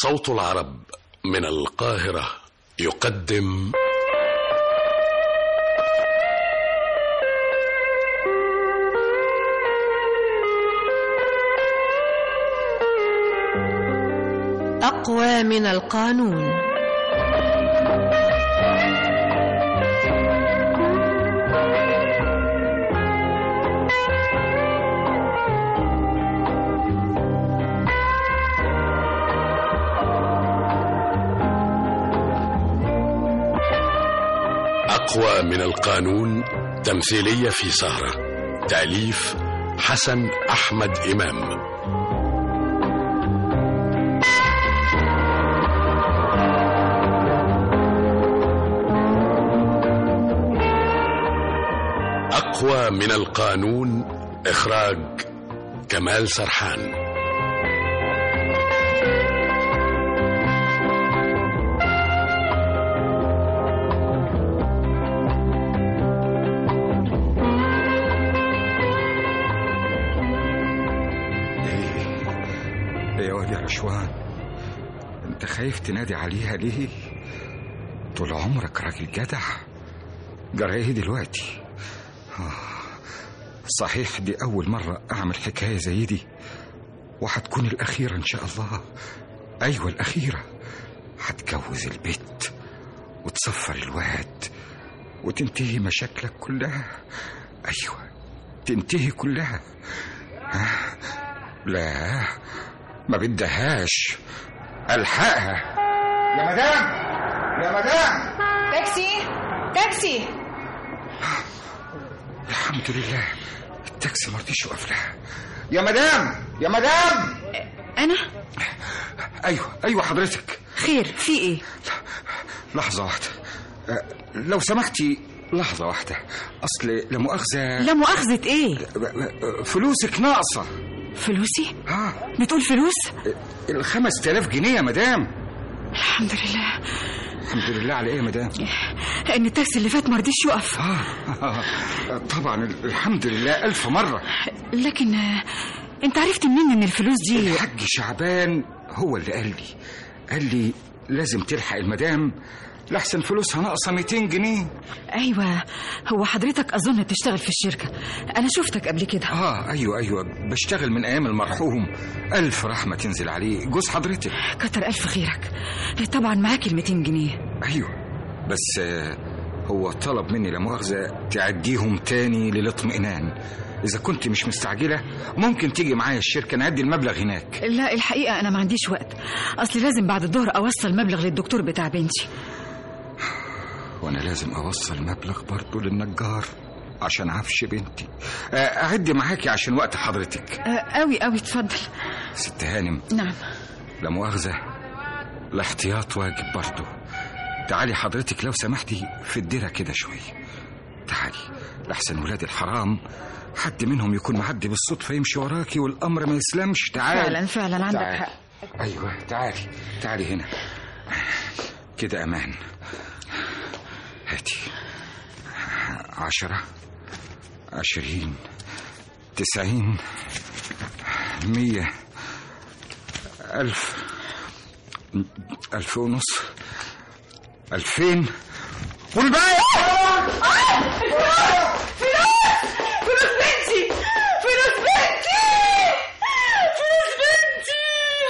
صوت العرب من القاهرة يقدم أقوى من القانون أقوى من القانون تمثيلية في سهرة تأليف حسن أحمد إمام أقوى من القانون إخراج كمال سرحان ايه يا واد يا رشوان انت خايف تنادي عليها ليه طول عمرك راجل جدع جرى ايه دلوقتي آه، صحيح دي اول مرة اعمل حكاية زي دي وهتكون الاخيرة ان شاء الله ايوه الاخيرة هتجوز البيت وتصفر الواد وتنتهي مشاكلك كلها ايوه تنتهي كلها آه، لا ما بدهاش الحقها يا مدام يا مدام تاكسي تاكسي الحمد لله التاكسي ما رضيش يقف لها يا مدام يا مدام انا ايوه ايوه حضرتك خير في ايه لحظه واحده أه، لو سمحتي لحظه واحده اصل لا مؤاخذه لا مؤاخذة ايه فلوسك ناقصه فلوسي اه بتقول فلوس الخمس تلاف جنيه يا مدام الحمد لله الحمد لله على ايه يا مدام ان التاكسي اللي فات ما رضيش يقف آه. آه. طبعا الحمد لله ألف مرة لكن آه، انت عرفت منين ان الفلوس دي الحاج شعبان هو اللي قال لي قال لي لازم تلحق المدام لحسن فلوسها ناقصة 200 جنيه ايوه هو حضرتك اظن تشتغل في الشركة انا شفتك قبل كده اه ايوه ايوه بشتغل من ايام المرحوم الف رحمة تنزل عليه جوز حضرتك كتر الف خيرك طبعا معاك ال 200 جنيه ايوه بس آه هو طلب مني لا مؤاخذة تعديهم تاني للاطمئنان إذا كنت مش مستعجلة ممكن تيجي معايا الشركة نعدي المبلغ هناك لا الحقيقة أنا ما عنديش وقت أصلي لازم بعد الظهر أوصل مبلغ للدكتور بتاع بنتي وانا لازم اوصل مبلغ برضه للنجار عشان عفش بنتي آه، اعد معاكي عشان وقت حضرتك آه، أوي أوي اتفضل ست هانم نعم لا مؤاخذة الاحتياط واجب برضه تعالي حضرتك لو سمحتي في الديرة كده شوية تعالي لحسن ولاد الحرام حد منهم يكون معدي بالصدفة يمشي وراكي والأمر ما يسلمش تعالي فعلا فعلا عندك تعالي. حق أيوة تعالي تعالي هنا كده أمان هاتي عشرة عشرين تسعين مية ألف ألف ونص ألفين والباقي فلوس بنتي فلوس بنتي فلوس بنتي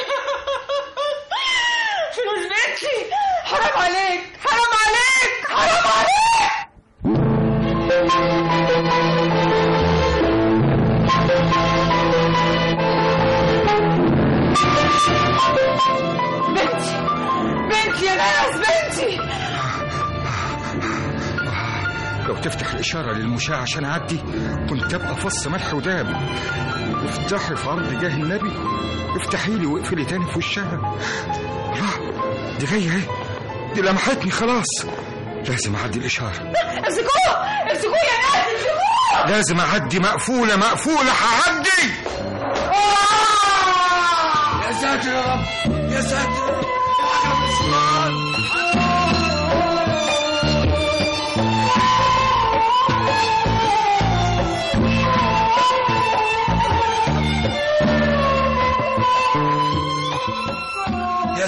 فلوس بنتي حرام عليك حرام عليك حرام عليك بنتي بنتي يا ناس بنتي لو تفتح الإشارة للمشاة عشان أعدي كنت أبقى فص ملح وداب افتحي في عرض جاه النبي افتحي لي واقفلي تاني في وشها الله دي جاية اهي دي لمحتني خلاص لازم أعدي الإشارة امسكوه امسكوه يا ناس امسكوه لازم أعدي مقفولة مقفولة هعدي يا ساتر يا رب يا ساتر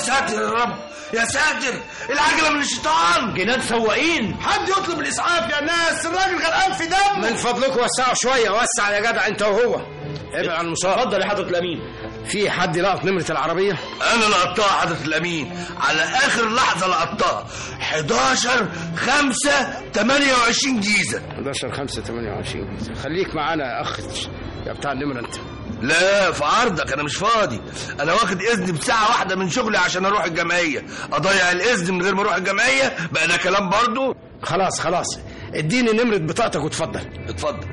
ساتر يا رب يا ساتر العجله من الشيطان جنان سواقين حد يطلب الاسعاف يا ناس الراجل غرقان في دم من فضلكم وسعوا شويه وسع يا جدع انت وهو ابعد عن المصاب اتفضل يا حضره الامين في حد لقط نمره العربيه انا لقطتها حضره الامين على اخر لحظه لقطتها 11 5 28 جيزه 11 5 28 خليك معانا يا اخ يا بتاع النمره انت لا في عرضك انا مش فاضي انا واخد اذن بساعه واحده من شغلي عشان اروح الجمعيه اضيع الاذن من غير ما اروح الجمعيه بقى ده كلام برضو خلاص خلاص اديني نمره بطاقتك وتفضل اتفضل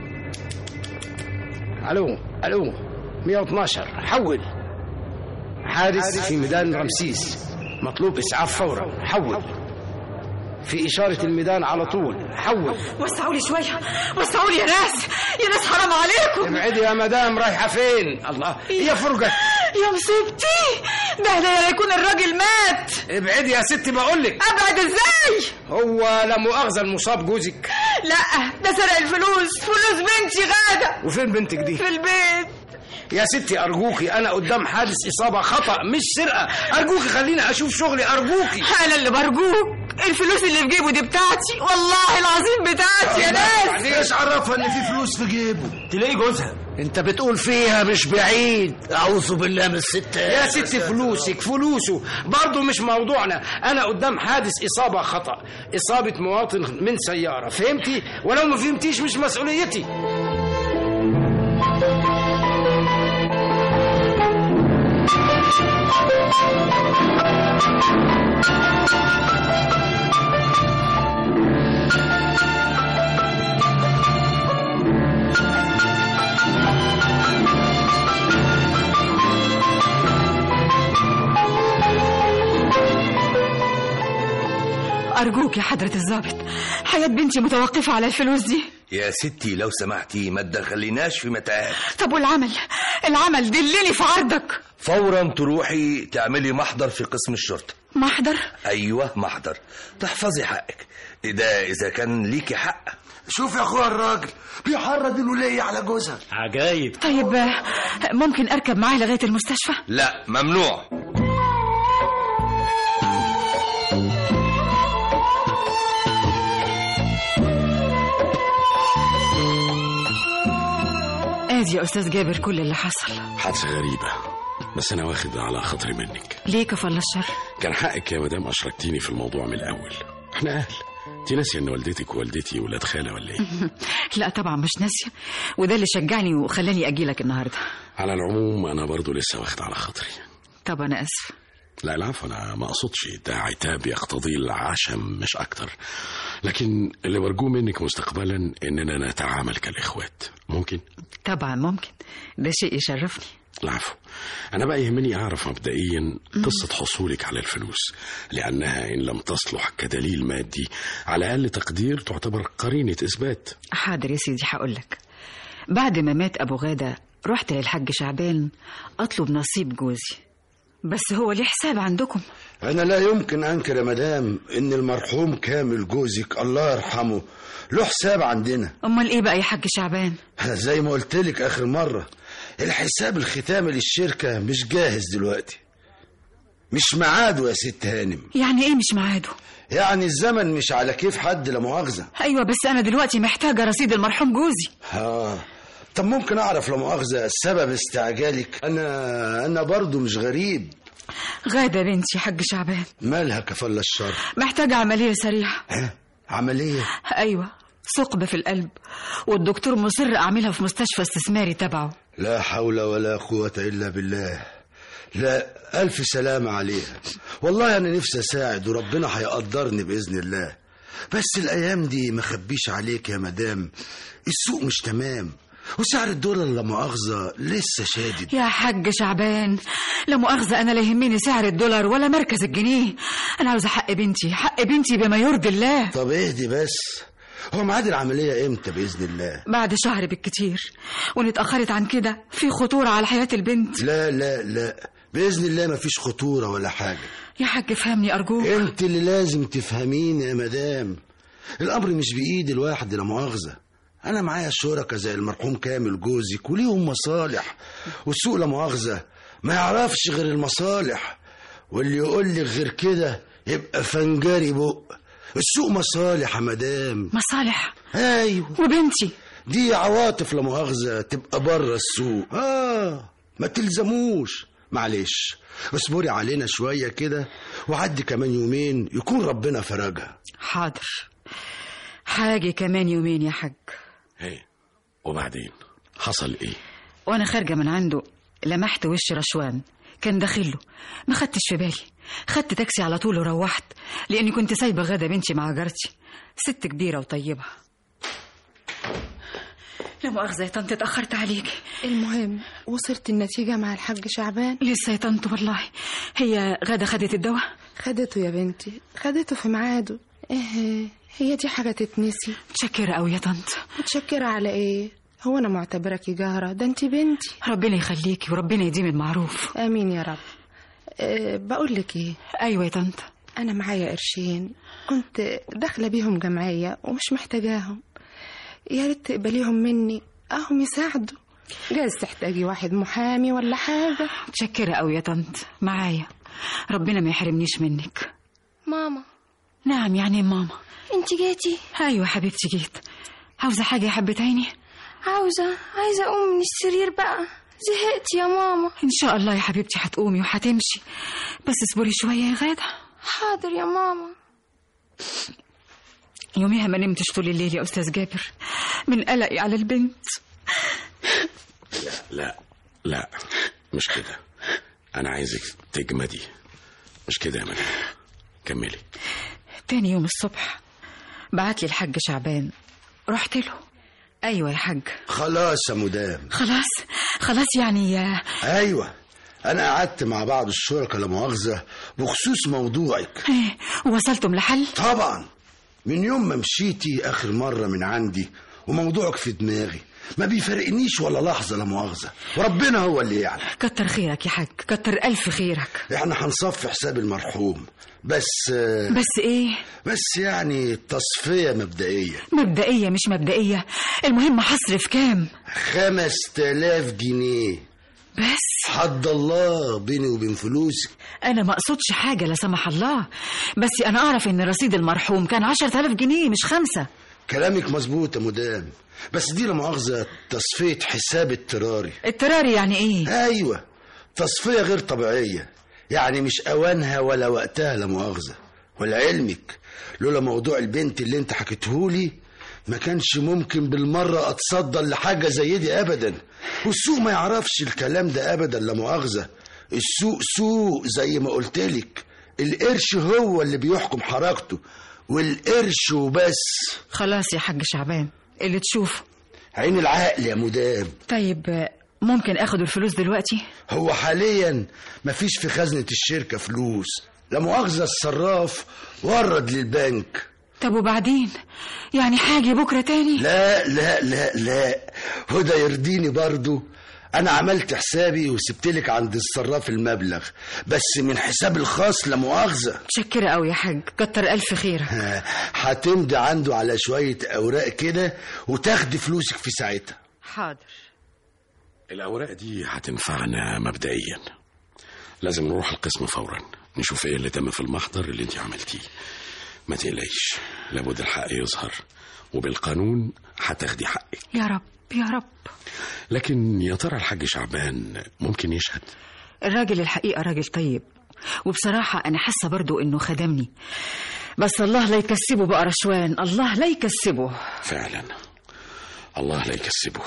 الو الو 112 حول حادث في ميدان رمسيس مطلوب اسعاف فورا حول في إشارة الميدان على طول حول وسعوا لي شويه وسعوا لي يا ناس يا ناس حرام عليكم ابعدي يا مدام رايحة فين الله يا فرجة يا مصيبتي ده لا يكون الراجل مات ابعدي يا ستي بقول لك ابعد ازاي هو لا مؤاخذة المصاب جوزك لا ده سرق الفلوس فلوس بنتي غاده وفين بنتك دي في البيت يا ستي أرجوكي أنا قدام حادث إصابة خطأ مش سرقة أرجوكي خليني أشوف شغلي أرجوكي انا اللي برجوك الفلوس اللي في جيبه دي بتاعتي والله العظيم بتاعتي يا ناس ايش عرفها ان في فلوس في جيبه تلاقي جوزها أنت بتقول فيها مش بعيد اعوذ بالله من الست يا ستي فلوسك فلوسه برضه مش موضوعنا انا قدام حادث اصابه خطا اصابه مواطن من سياره فهمتي ولو ما فهمتيش مش مسؤوليتي ارجوك يا حضره الضابط حياه بنتي متوقفه على الفلوس دي يا ستي لو سمحتي ما تدخليناش في متاهات طب والعمل العمل دلني في عرضك فورا تروحي تعملي محضر في قسم الشرطه محضر ايوه محضر تحفظي حقك ده اذا كان ليكي حق شوف يا اخويا الراجل بيحرض الولية على جوزها عجايب طيب آه، ممكن اركب معاه لغايه المستشفى لا ممنوع ادي يا استاذ جابر كل اللي حصل حادثة غريبة بس أنا واخد على خاطري منك ليه كفل الشر كان حقك يا مدام أشركتيني في الموضوع من الأول احنا أهل انت ناسية إن والدتك ووالدتي ولاد خالة ولا إيه؟ لا طبعا مش ناسيه وده اللي شجعني وخلاني اجيلك النهارده على العموم أنا برضو لسه واخد على خاطري طب انا اسف لا العفو أنا ما أقصدش ده عتاب يقتضي العشم مش أكتر لكن اللي برجوه منك مستقبلا إننا نتعامل كالإخوات ممكن؟ طبعا ممكن ده شيء يشرفني العفو أنا بقى يهمني أعرف مبدئيا قصة حصولك على الفلوس لأنها إن لم تصلح كدليل مادي على أقل تقدير تعتبر قرينة إثبات حاضر يا سيدي هقول لك بعد ما مات ابو غاده رحت للحاج شعبان اطلب نصيب جوزي بس هو ليه حساب عندكم أنا لا يمكن أنكر يا مدام إن المرحوم كامل جوزك الله يرحمه له حساب عندنا امال ايه بقى يا حاج شعبان زي ما قلت لك آخر مرة الحساب الختامي للشركة مش جاهز دلوقتي مش ميعاده يا ست هانم يعني ايه مش ميعاده يعني الزمن مش على كيف حد لا مؤاخذة ايوه بس انا دلوقتي محتاجه رصيد المرحوم جوزي ها طب ممكن أعرف لا مؤاخذة سبب استعجالك أنا أنا برضو مش غريب غاده بنتي حاج شعبان مالها كفل الشر محتاجه عمليه سريعه ها عملية ايوه ثقب في القلب والدكتور مصر اعملها في مستشفى استثماري تبعه لا حول ولا قوة إلا بالله لا ألف سلامة عليها والله أنا نفسي أساعد وربنا هيقدرني بإذن الله بس الأيام دي ما خبيش عليك يا مدام السوق مش تمام وسعر الدولار لا مؤاخذة لسه شادد يا حاج شعبان لا مؤاخذة أنا لا يهمني سعر الدولار ولا مركز الجنيه أنا عاوزة حق بنتي حق بنتي بما يرضي الله طب اهدي بس هو ميعاد العملية امتى بإذن الله بعد شهر بالكتير وإن اتأخرت عن كده في خطورة على حياة البنت لا لا لا بإذن الله مفيش خطورة ولا حاجة يا حاج فهمني أرجوك انت اللي لازم تفهميني يا مدام الامر مش بايد الواحد لا مؤاخذه انا معايا شركة زي المرحوم كامل جوزك وليهم مصالح والسوق لا مؤاخذه ما يعرفش غير المصالح واللي يقول لك غير كده يبقى فنجاري بق السوق مصالح يا مدام مصالح ايوه وبنتي دي عواطف لا مؤاخذه تبقى بره السوق اه ما تلزموش معلش اصبري علينا شويه كده وعدي كمان يومين يكون ربنا فرجها حاضر حاجة كمان يومين يا حاج هي وبعدين حصل ايه وانا خارجة من عنده لمحت وش رشوان كان داخله ما خدتش في بالي خدت تاكسي على طول وروحت لاني كنت سايبه غدا بنتي مع جارتي ست كبيره وطيبه لا مؤاخذه يا طنط اتاخرت عليك المهم وصلت النتيجة مع الحاج شعبان لسه يا طنط والله هي غدا خدت الدواء خدته يا بنتي خدته في ميعاده ايه هي دي حاجة تتنسي متشكره قوي يا طنط متشكرة على ايه هو انا معتبرك جارة ده انت بنتي ربنا يخليكي وربنا يديم المعروف امين يا رب أه بقول لك ايه ايوه يا طنط انا معايا قرشين كنت داخله بيهم جمعيه ومش محتاجاهم يا ريت تقبليهم مني اهم يساعدوا جايز تحتاجي واحد محامي ولا حاجه متشكره قوي يا طنط معايا ربنا ما يحرمنيش منك ماما نعم يعني يا ماما انت جيتي ايوه حبيبتي جيت عاوزه حاجه يا حبه عيني عاوزة عايزة أقوم من السرير بقى زهقت يا ماما ان شاء الله يا حبيبتي هتقومي وهتمشي بس اصبري شويه يا غاده حاضر يا ماما يوميها ما نمتش طول الليل يا استاذ جابر من قلقي على البنت لا لا مش كده انا عايزك تجمدي مش كده يا مدام كملي تاني يوم الصبح بعت لي الحاج شعبان رحت له ايوه يا حاج خلاص يا مدام خلاص خلاص يعني يا ايوه انا قعدت مع بعض الشركاء لا مؤاخذه بخصوص موضوعك ايه وصلتم لحل طبعا من يوم ما مشيتي اخر مره من عندي وموضوعك في دماغي ما بيفرقنيش ولا لحظه لا مؤاخذه وربنا هو اللي يعلم كتر خيرك يا حاج كتر الف خيرك احنا هنصفي حساب المرحوم بس بس ايه بس يعني تصفيه مبدئيه مبدئيه مش مبدئيه المهم هصرف كام خمس تلاف جنيه بس حد الله بيني وبين فلوسك انا ما اقصدش حاجه لا سمح الله بس انا اعرف ان رصيد المرحوم كان عشرة آلاف جنيه مش خمسة كلامك مظبوط يا مدام بس دي لا مؤاخذه تصفيه حساب اضطراري اضطراري يعني ايه ايوه تصفيه غير طبيعيه يعني مش اوانها ولا وقتها لا مؤاخذه ولعلمك لولا موضوع البنت اللي انت حكيتهولي ما كانش ممكن بالمره اتصدى لحاجه زي دي ابدا والسوق ما يعرفش الكلام ده ابدا لا مؤاخذه السوق سوق زي ما قلتلك القرش هو اللي بيحكم حركته والقرش وبس خلاص يا حاج شعبان اللي تشوفه عين العقل يا مدام طيب ممكن اخد الفلوس دلوقتي هو حاليا مفيش في خزنة الشركة فلوس لا مؤاخذة الصراف ورد للبنك طب وبعدين يعني حاجة بكرة تاني لا لا لا لا هدى يرضيني برضو انا عملت حسابي وسبتلك عند الصراف المبلغ بس من حساب الخاص لا مؤاخذة متشكرة قوي يا حاج كتر الف خيرك هتمضي عنده على شوية اوراق كده وتاخدي فلوسك في ساعتها حاضر الأوراق دي هتنفعنا مبدئيا لازم نروح القسم فورا نشوف ايه اللي تم في المحضر اللي انت عملتيه ما تقلقيش لابد الحق يظهر وبالقانون هتاخدي حقك يا رب يا رب لكن يا ترى الحاج شعبان ممكن يشهد الراجل الحقيقة راجل طيب وبصراحة أنا حاسة برضو إنه خدمني بس الله لا يكسبه بقى رشوان الله لا يكسبه فعلا الله لا يكسبه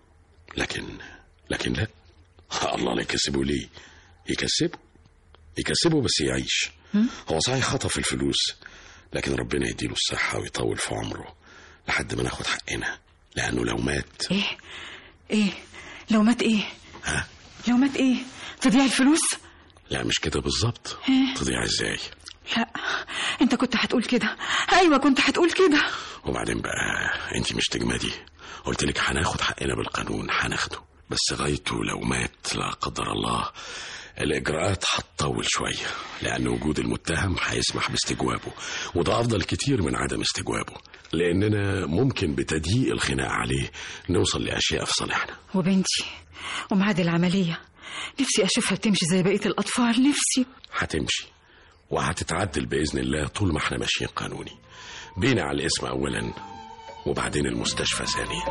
لكن لكن لا الله لا يكسبه ليه يكسبه يكسبه بس يعيش هو صحيح خطف الفلوس لكن ربنا يديله الصحة ويطول في عمره لحد ما ناخد حقنا لأنه لو مات إيه إيه لو مات إيه ها لو مات إيه تضيع الفلوس لا مش كده بالظبط إيه؟ تضيع ازاي لا أنت كنت هتقول كده أيوة كنت هتقول كده وبعدين بقى انت مش تجمدي قلت لك هناخد حقنا بالقانون هناخده بس غايته لو مات لا قدر الله الإجراءات هتطول شوية لأن وجود المتهم هيسمح باستجوابه وده أفضل كتير من عدم استجوابه لأننا ممكن بتضييق الخناق عليه نوصل لأشياء في صالحنا وبنتي وميعاد العملية نفسي اشوفها بتمشي زي بقيه الاطفال نفسي هتمشي وهتتعدل بإذن الله طول ما احنا ماشيين قانوني بينا على الاسم أولا وبعدين المستشفى ثانيا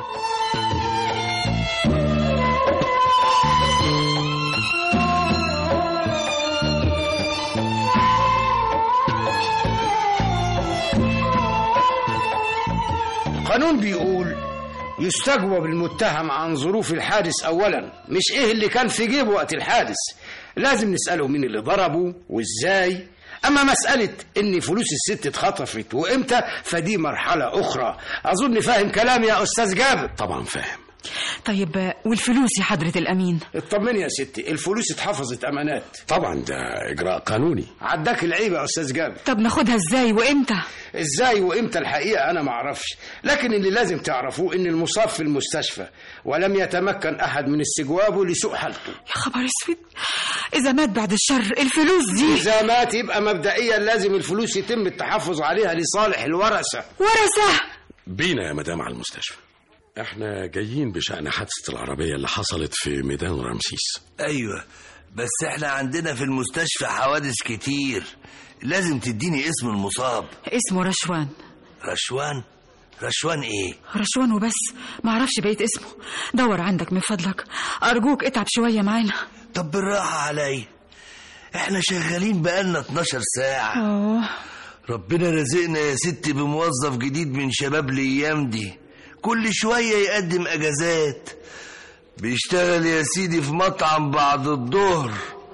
القانون بيقول يستجوب المتهم عن ظروف الحادث اولا مش ايه اللي كان في جيبه وقت الحادث لازم نساله مين اللي ضربه وازاي اما مساله ان فلوس الست اتخطفت وامتى فدي مرحله اخرى اظن فاهم كلامي يا استاذ جابر طبعا فاهم طيب آه، والفلوس يا حضره الامين اطمني يا ستي الفلوس اتحفظت امانات طبعا ده إجراء قانوني عداك العيب يا استاذ جابر طب ناخدها ازاي وامتى ازاي وامتى الحقيقه انا ما اعرفش لكن اللي لازم تعرفوه ان المصاب في المستشفى ولم يتمكن احد من استجوابه لسوء حالته يا خبر اسود اذا مات بعد الشر الفلوس دي اذا مات يبقى مبدئيا لازم الفلوس يتم التحفظ عليها لصالح الورثه ورثه بينا يا مدام على المستشفى احنا جايين بشأن حادثة العربية اللي حصلت في ميدان رمسيس ايوه بس احنا عندنا في المستشفى حوادث كتير لازم تديني اسم المصاب اسمه رشوان رشوان رشوان ايه رشوان وبس ما اعرفش بقيت اسمه دور عندك من فضلك ارجوك اتعب شويه معانا طب بالراحة عليا احنا شغالين بقالنا 12 ساعة اه ربنا رزقنا يا ستي بموظف جديد من شباب الايام دي كل شوية يقدم اجازات بيشتغل يا سيدي في مطعم بعد الظهر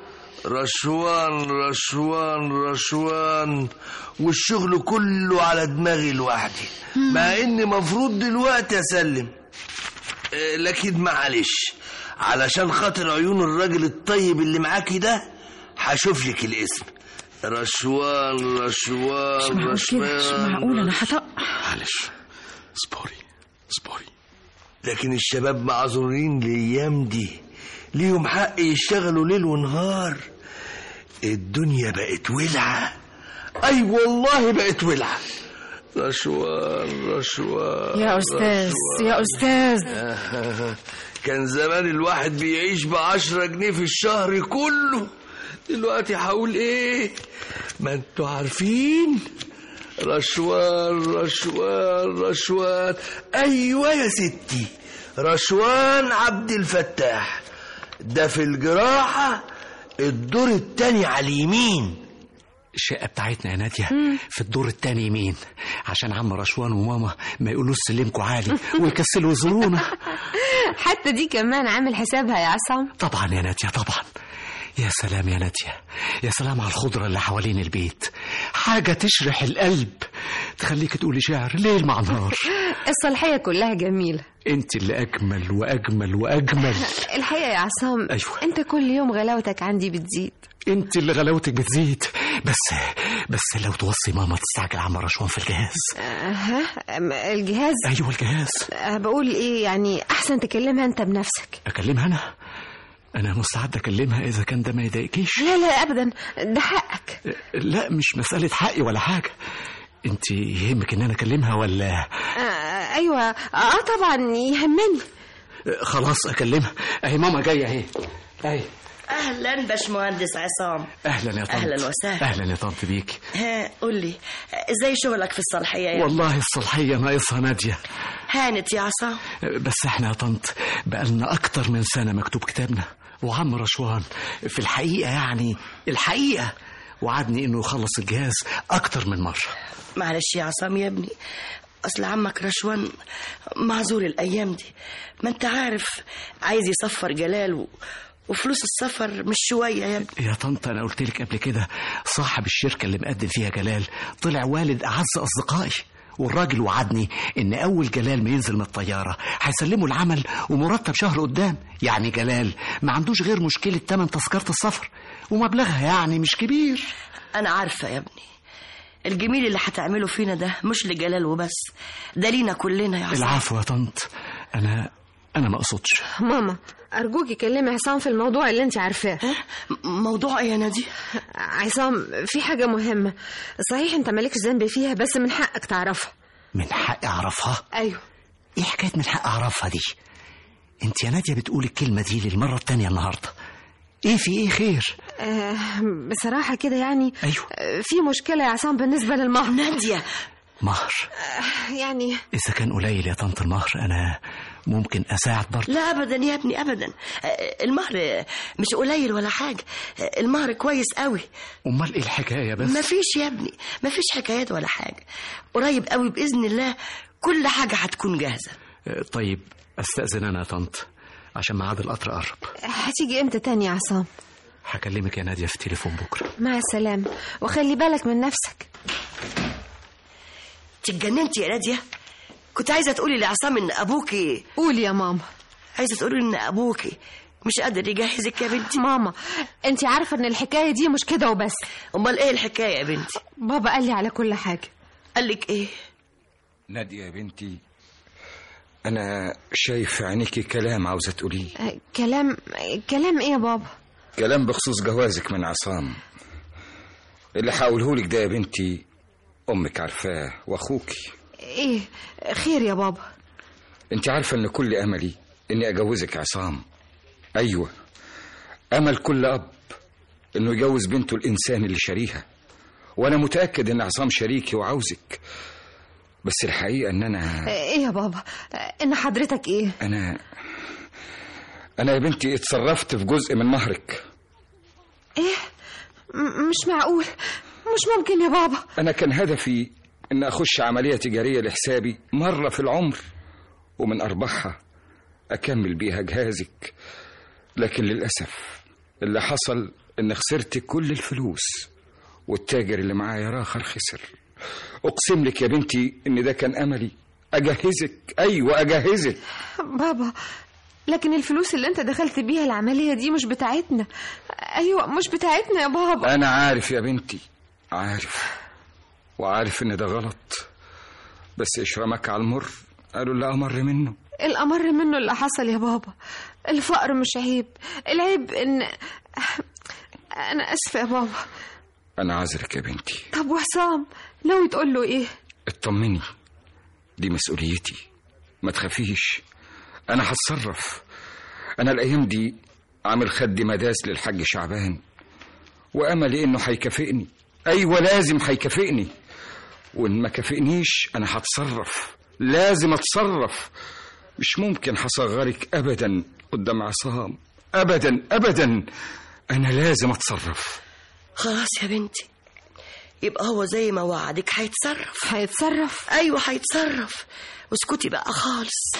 رشوان رشوان رشوان والشغل كله على دماغي لوحدي مع اني مفروض دلوقتي اسلم آه، لكن معلش علشان خاطر عيون الراجل الطيب اللي معاكي ده هشوف لك الاسم رشوان مش رشوان معقول كده مش رشوان معقول انا هطق معلش اصبري اصبري لكن الشباب معذورين الايام دي ليهم حق يشتغلوا ليل ونهار الدنيا بقت ولعه اي والله بقت ولعه رشوان رشوان يا استاذ رشوان. يا استاذ كان زمان الواحد بيعيش بعشرة جنيه في الشهر كله دلوقتي هقول ايه ما انتوا عارفين رشوان رشوان رشوان ايوه يا ستي رشوان عبد الفتاح ده في الجراحة الدور التاني على اليمين الشقة بتاعتنا يا نادية في الدور التاني يمين عشان عم رشوان وماما ما يقولوش سلمكوا عالي ويكسلوا يزورونا حتى دي كمان عامل حسابها يا عصام طبعا يا نادية طبعا يا سلام يا نادية يا سلام على الخضرة اللي حوالين البيت حاجة تشرح القلب تخليك تقولي شعر ليل مع نهار الصلاحية كلها جميلة انت اللي أجمل وأجمل وأجمل الحقيقة يا عصام أيوة. انت كل يوم غلاوتك عندي بتزيد انت اللي غلاوتك بتزيد بس بس لو توصي ماما تستعجل عم رشوان في الجهاز أها أم- الجهاز ايوه الجهاز أه، بقول ايه يعني احسن تكلمها انت بنفسك اكلمها انا انا مستعد اكلمها اذا كان ده ما يضايقكيش لا لا ابدا ده حقك لا مش مسألة حقي ولا حاجة انت يهمك ان انا اكلمها ولا أه ايوه اه طبعا يهمني خلاص اكلمها اهي ماما جايه اهي اهي اهلا باشمهندس عصام اهلا يا طنط أهلاً وسهلاً. اهلا يا طنط بيك ها قول لي ازاي شغلك في الصلاحيه يا والله الصلاحيه ناقصها ناديه هانت يا عصام بس احنا يا طنط بقالنا اكتر من سنه مكتوب كتابنا وعم رشوان في الحقيقه يعني الحقيقه وعدني انه يخلص الجهاز اكتر من مره معلش يا عصام يا ابني اصل عمك رشوان معذور الايام دي ما انت عارف عايز يسفر جلال و... وفلوس السفر مش شويه يا ابني يا طنط انا قلت لك قبل كده صاحب الشركه اللي مقدم فيها جلال طلع والد اعز اصدقائي والراجل وعدني ان اول جلال ما ينزل من الطياره هيسلموا العمل ومرتب شهر قدام يعني جلال ما عندوش غير مشكله تمن تذكره السفر ومبلغها يعني مش كبير انا عارفه يا ابني الجميل اللي هتعمله فينا ده مش لجلال وبس ده لينا كلنا يا عصام العفو يا طنط انا انا ما اقصدش ماما ارجوكي كلمي عصام في الموضوع اللي انت عارفاه موضوع ايه يا نادي عصام في حاجة مهمة صحيح انت مالكش ذنب فيها بس من حقك تعرفها من حقي اعرفها ايوه ايه حكايه من حق اعرفها دي انت يا ناديه بتقولي الكلمه دي للمره التانية النهارده ايه في ايه خير آه بصراحة كده يعني ايوه آه، في مشكلة يا عصام بالنسبة للمهر نادية مهر آه، يعني اذا كان قليل يا طنط المهر انا ممكن اساعد برضه لا ابدا يا ابني ابدا آه، المهر آه، مش قليل ولا حاجه آه، المهر كويس قوي امال ايه الحكايه بس مفيش يا ابني مفيش حكايات ولا حاجه قريب قوي باذن الله كل حاجه هتكون جاهزه آه، طيب استاذن انا يا طنط عشان ميعاد القطر قرب هتيجي امتى تاني يا عصام هكلمك يا ناديه في تليفون بكره مع السلامة وخلي بالك من نفسك اتجننتي يا ناديه كنت عايزه تقولي لعصام ان ابوكي قولي يا ماما عايزه تقولي ان ابوكي مش قادر يجهزك يا بنتي ماما انت عارفة ان الحكاية دي مش كده وبس امال ايه الحكايه يا بنتي بابا قال لي على كل حاجة قال لك ايه نادية يا بنتي أنا شايف في عينيكي كلام عاوزة تقوليه آه، كلام كلام ايه يا بابا كلام بخصوص جوازك من عصام اللي هقولهولك ده يا بنتي أمك عارفاه وأخوكي ايه خير يا بابا أنت عارفة إن كل أملي إني أجوزك عصام أيوة أمل كل أب إنه يجوز بنته الإنسان اللي شاريها وأنا متأكد إن عصام شريكي وعاوزك بس الحقيقة إن أنا ايه يا بابا آه، ان حضرتك ايه أنا أنا يا بنتي اتصرفت في جزء من مهرك ايه م- مش معقول مش ممكن يا بابا أنا كان هدفي إن أخش عملية تجارية لحسابي مرة في العمر ومن أرباحها أكمل بيها جهازك لكن للأسف اللي حصل إن خسرت كل الفلوس والتاجر اللي معايا راخر خسر أقسم لك يا بنتي إن ده كان أملي أجهزك أيوة أجهزك بابا لكن الفلوس اللي انت دخلت بيها العملية دي مش بتاعتنا ايوه مش بتاعتنا يا بابا أنا عارف يا بنتي عارف وعارف إن ده غلط بس إشرامك على المر قالوا لا أمر منه الأمر منه اللي حصل يا بابا الفقر مش عيب العيب ان انا اسفة يا بابا أنا عذرك يا بنتي طب وحسام ناوي تقول له ايه اطمني دي مسؤوليتي ما تخافيش انا هتصرف انا الايام دي عامل خد مداس للحاج شعبان واملي انه هيكافئني ايوه لازم هيكافئني وان ما كافئنيش انا هتصرف لازم اتصرف مش ممكن هصغرك ابدا قدام عصام ابدا ابدا انا لازم اتصرف خلاص يا بنتي يبقى هو زي ما وعدك هيتصرف هيتصرف ايوه هيتصرف واسكتي بقى خالص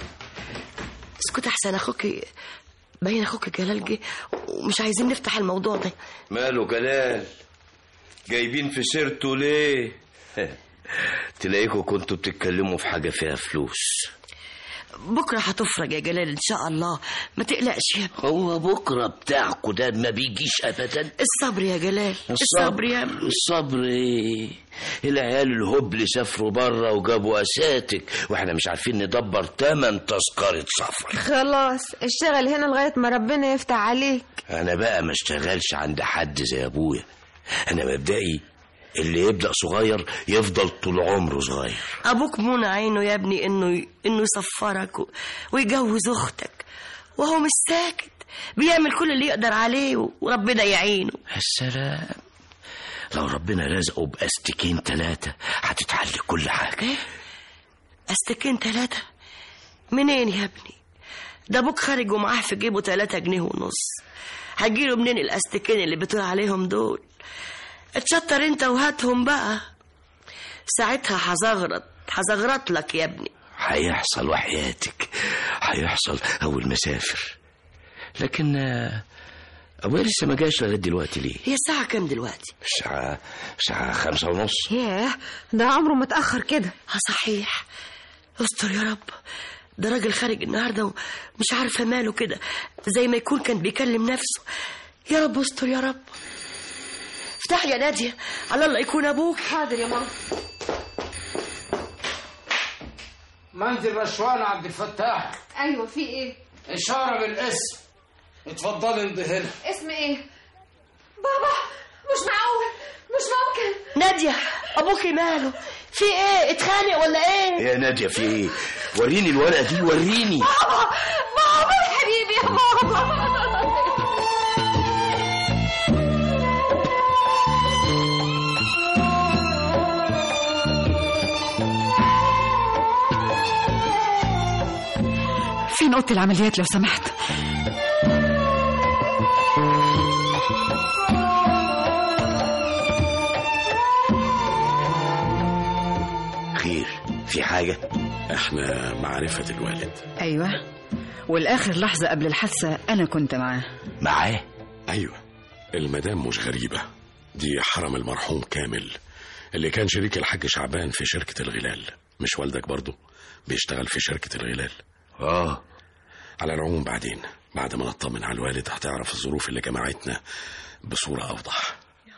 اسكتي احسن اخوك باين اخوك جلال جه ومش عايزين نفتح الموضوع ده ماله جلال جايبين في سيرته ليه تلاقيكوا كنتوا بتتكلموا في حاجة فيها فلوس بكره هتفرج يا جلال ان شاء الله ما تقلقش يا ابني هو بكرة بتاعكوا ده ما بيجيش أبدا الصبر يا جلال الصبر يا ابني الصبر ايه العيال الهبل سافروا بره وجابوا اساتك واحنا مش عارفين ندبر تمن تذكرة سفر خلاص اشتغل هنا لغاية ما ربنا يفتح عليك انا بقى ما اشتغلش عند حد زي ابويا انا مبدئي اللي يبدأ صغير يفضل طول عمره صغير ابوك منى عينه يا ابني انه انه يسفرك و- ويجوز اختك وهو مش ساكت بيعمل كل اللي يقدر عليه و- وربنا يعينه السلام لو ربنا رزقه باستكين ثلاثة هتتحل كل حاجة استكين ثلاثة منين يا ابني ده ابوك خارج ومعاه في جيبه ثلاثة جنيه ونص هجيله منين الاستكين اللي بتقول عليهم دول اتشطر انت وهاتهم بقى ساعتها هزغرط هزغرط لك يا ابني هيحصل وحياتك هيحصل أول ما أسافر لكن آه، أبويا لسه ما جاش لغاية دلوقتي ليه؟ هي الساعة كام دلوقتي؟ الساعة الساعة خمسة ونص ياه ده عمره متأخر كده اه صحيح استر يا رب ده راجل خارج النهارده ومش عارفه ماله كده زي ما يكون كان بيكلم نفسه يا رب استر يا رب افتح يا ناديه على الله يكون ابوك حاضر يا ماما منزل رشوان عبد الفتاح ايوه في ايه إشارة بالاسم اتفضلي امضي هنا اسم ايه بابا مش معقول مش ممكن ناديه ابوكي ماله في ايه اتخانق ولا ايه يا نادية في إيه؟ وريني الورقة دي وريني بابا بابا يا حبيبي يا بابا فين اوضه العمليات لو سمحت خير في حاجة احنا معرفة الوالد ايوه والاخر لحظه قبل الحادثه انا كنت معاه معاه ايوه المدام مش غريبة دي حرم المرحوم كامل اللي كان شريك الحاج شعبان في شركة الغلال مش والدك برضه بيشتغل في شركة الغلال اه على العموم بعدين بعد ما نطمن على الوالد هتعرف الظروف اللي جمعتنا بصورة أوضح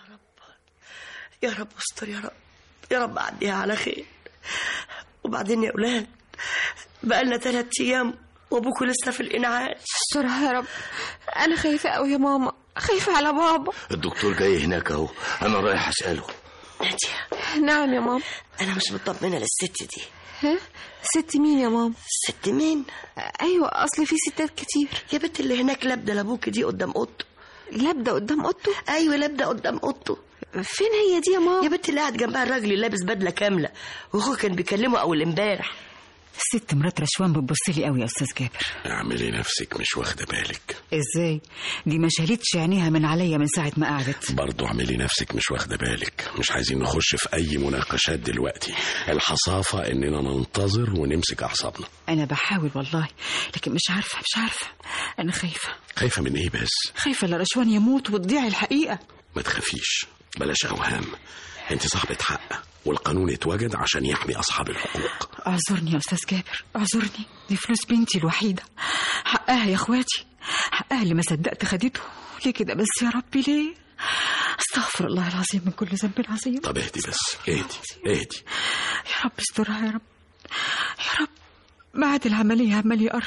يا رب استر يا رب يا رب عديها على خير وبعدين يا اولاد بقالنا ثلاث ايام وابوكوا لسه في الانعاش استرها يا رب انا خايفه قوي يا ماما خايفه على بابا الدكتور جاي هناك اهو انا رايح اساله ناديه نعم يا ماما انا مش مطمنه للست دي ها ست مين يا ماما ست مين ايوه اصل في ستات كتير يا بنت اللي هناك لابده لابوكي دي قدام اوضته لابده قدام اوضته ايوه لابده قدام اوضته فين هي دي يا ماما يا بنت اللي قاعد جنبها الراجل اللي لابس بدله كامله واخوه كان بيكلمه اول امبارح الست مرات رشوان بتبص لي قوي يا استاذ جابر اعملي نفسك مش واخدة بالك ازاي دي ما شالتش عينيها من عليا من ساعه ما قعدت برضو اعملي نفسك مش واخدة بالك مش عايزين نخش في أي مناقشات دلوقتي الحصافة إننا ننتظر ونمسك أعصابنا انا بحاول والله لكن مش عارفه مش عارفه انا خايفه خايفة من إيه بس خايفه لا رشوان يموت وتضيع الحقيقه ما تخافيش بلاش أوهام أنت صاحبة حق والقانون اتوجد عشان يحمي أصحاب الحقوق اعذرني يا استاذ جابر اعذرني دي فلوس بنتي الوحيده حقها يا اخواتي حقها اللي ما صدقت خدته ليه كده بس يا ربي ليه استغفر الله العظيم من كل ذنب عظيم طب اهدي بس اهدي اهدي يا رب استرها يا رب يا رب بعد العمليه عمال يقرب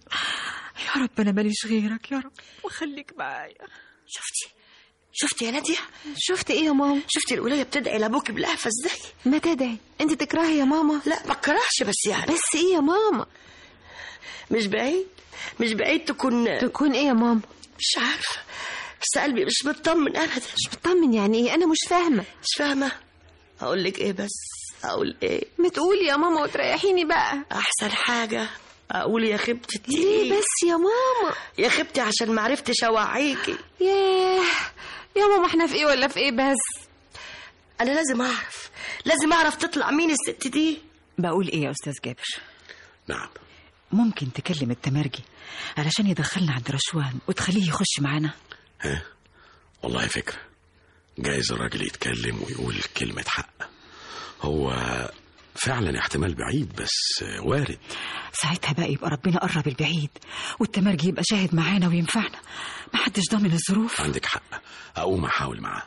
يا رب انا ماليش غيرك يا رب وخليك معايا شفتي شفتي يا ناديه شفت ايه يا ماما شفتي الولايه بتدعي لابوك بالقهفه ازاي ما تدعي انت تكرهي يا ماما لا ما اكرهش بس يعني بس ايه يا ماما مش بعيد مش بعيد تكون تكون ايه يا ماما مش عارفه بس قلبي مش مطمن ابدا مش بتطمن يعني ايه انا مش فاهمه مش فاهمه اقول لك ايه بس اقول ايه ما تقولي يا ماما وتريحيني بقى احسن حاجه اقول يا خيبتي ليه بس يا ماما يا خيبتي عشان ما عرفتش اوعيكي ياه يا ماما احنا في ايه ولا في ايه بس انا لازم اعرف لازم اعرف تطلع مين الست دي بقول ايه يا استاذ جابر نعم ممكن تكلم التمرجي علشان يدخلنا عند رشوان وتخليه يخش معانا ها والله فكرة جايز الراجل يتكلم ويقول كلمة حق هو فعلا احتمال بعيد بس وارد ساعتها بقى يبقى ربنا قرب البعيد والتمرجي يبقى شاهد معانا وينفعنا محدش ضامن الظروف عندك حق أقوم أحاول معاه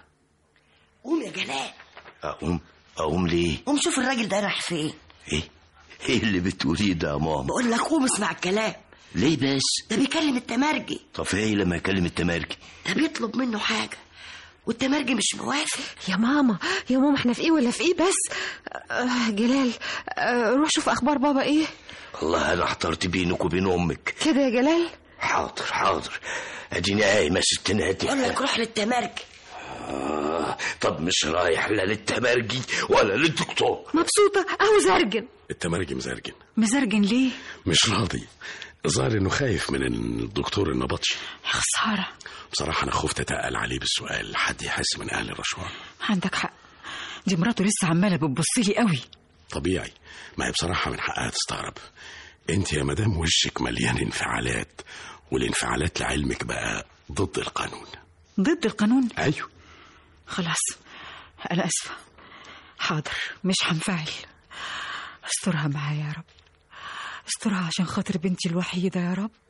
قوم يا جلال اقوم اقوم ليه قوم شوف الراجل ده راح فين ايه ايه اللي بتقوليه ده يا ماما بقول لك قوم اسمع الكلام ليه بس ده بيكلم التمرجي طب ايه لما يكلم التماركي ده بيطلب منه حاجه والتمرجي مش موافق يا ماما يا ماما احنا في ايه ولا في ايه بس آه جلال آه روح شوف اخبار بابا ايه والله انا احترت بينك وبين امك كده يا جلال حاضر حاضر اديني قايم يا ست نادي اقول لك روح للتمرجي آه طب مش رايح لا للتمرجي ولا للدكتور مبسوطه اهو زرجن التمرجي مزرجن مزرجن ليه مش راضي الظاهر انه خايف من الدكتور النبطشي يا خساره بصراحة أنا خفت أتقل عليه بالسؤال حد يحس من أهل الرشوان عندك حق دي مراته لسه عماله بتبص لي قوي طبيعي ما هي بصراحة من حقها تستغرب انت يا مدام وشك مليان انفعالات والانفعالات لعلمك بقى ضد القانون ضد القانون ايوه خلاص انا اسفه حاضر مش هنفعل استرها معايا يا رب استرها عشان خاطر بنتي الوحيده يا رب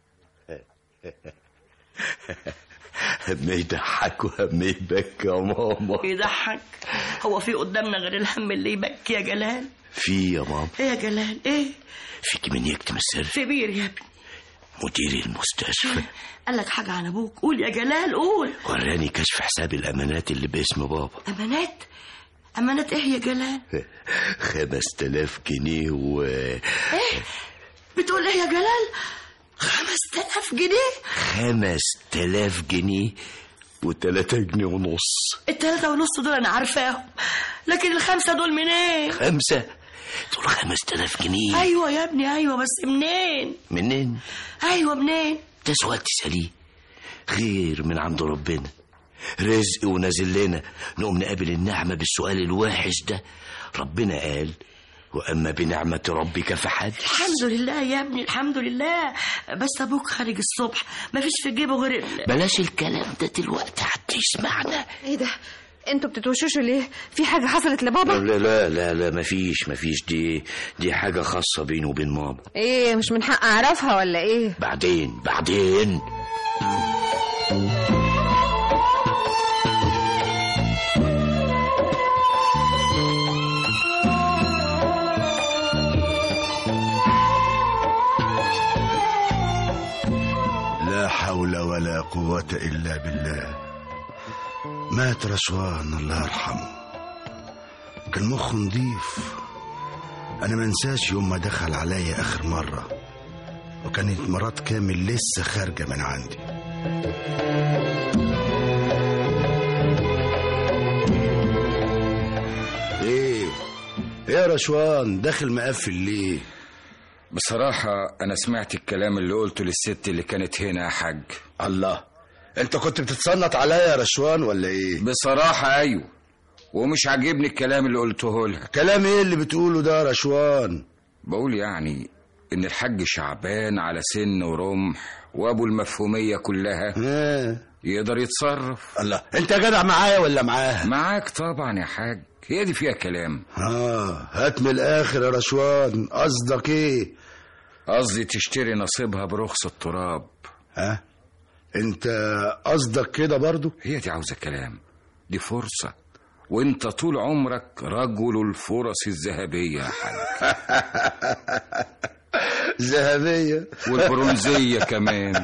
هم يضحك وهم يبكي يا ماما يضحك هو في قدامنا غير الهم اللي يبكي يا جلال في يا ماما ايه يا جلال ايه فيك من يكتم السر في بير يا ابني مدير المستشفى قال لك حاجه عن ابوك قول يا جلال قول وراني كشف حساب الامانات اللي باسم بابا امانات امانات ايه يا جلال خمس تلاف جنيه و ايه بتقول ايه يا جلال خمس تلاف جنيه خمس تلاف جنيه وتلاتة جنيه ونص التلاتة ونص دول انا عارفاهم لكن الخمسة دول منين خمسة دول خمس تلاف جنيه ايوه يا ابني ايوه بس منين منين ايوه منين ده سؤال تسأليه خير من عند ربنا رزق ونازل لنا نقوم نقابل النعمة بالسؤال الوحش ده ربنا قال وأما بنعمة ربك فحدث الحمد لله يا ابني الحمد لله بس ابوك خارج الصبح مفيش في جيبه غير ال- بلاش الكلام ده دلوقتي حد يسمعنا ايه ده انتوا بتتوشوشوا ليه في حاجه حصلت لبابا لا لا لا لا مفيش مفيش دي دي حاجة خاصة بينه وبين ماما ايه مش من حق اعرفها ولا ايه بعدين بعدين لا حول ولا قوة إلا بالله مات رشوان الله يرحمه كان مخه نضيف أنا منساش يوم ما دخل عليا آخر مرة وكانت مرات كامل لسه خارجة من عندي ايه ايه يا رشوان داخل مقفل ليه بصراحة أنا سمعت الكلام اللي قلته للست اللي كانت هنا يا حاج الله انت كنت بتتصنت عليا يا رشوان ولا ايه بصراحة أيوه ومش عاجبني الكلام اللي قلته لها كلام ايه اللي بتقوله ده يا رشوان بقول يعني إن الحاج شعبان على سن ورمح وأبو المفهومية كلها اه يقدر يتصرف الله انت جدع معايا ولا معاها معاك طبعا يا حاج هي دي فيها كلام اه هات من الاخر يا رشوان قصدك ايه قصدي تشتري نصيبها برخص التراب ها انت قصدك كده برضو هي دي عاوزة كلام دي فرصة وانت طول عمرك رجل الفرص الذهبية يا حاج ذهبية والبرونزية كمان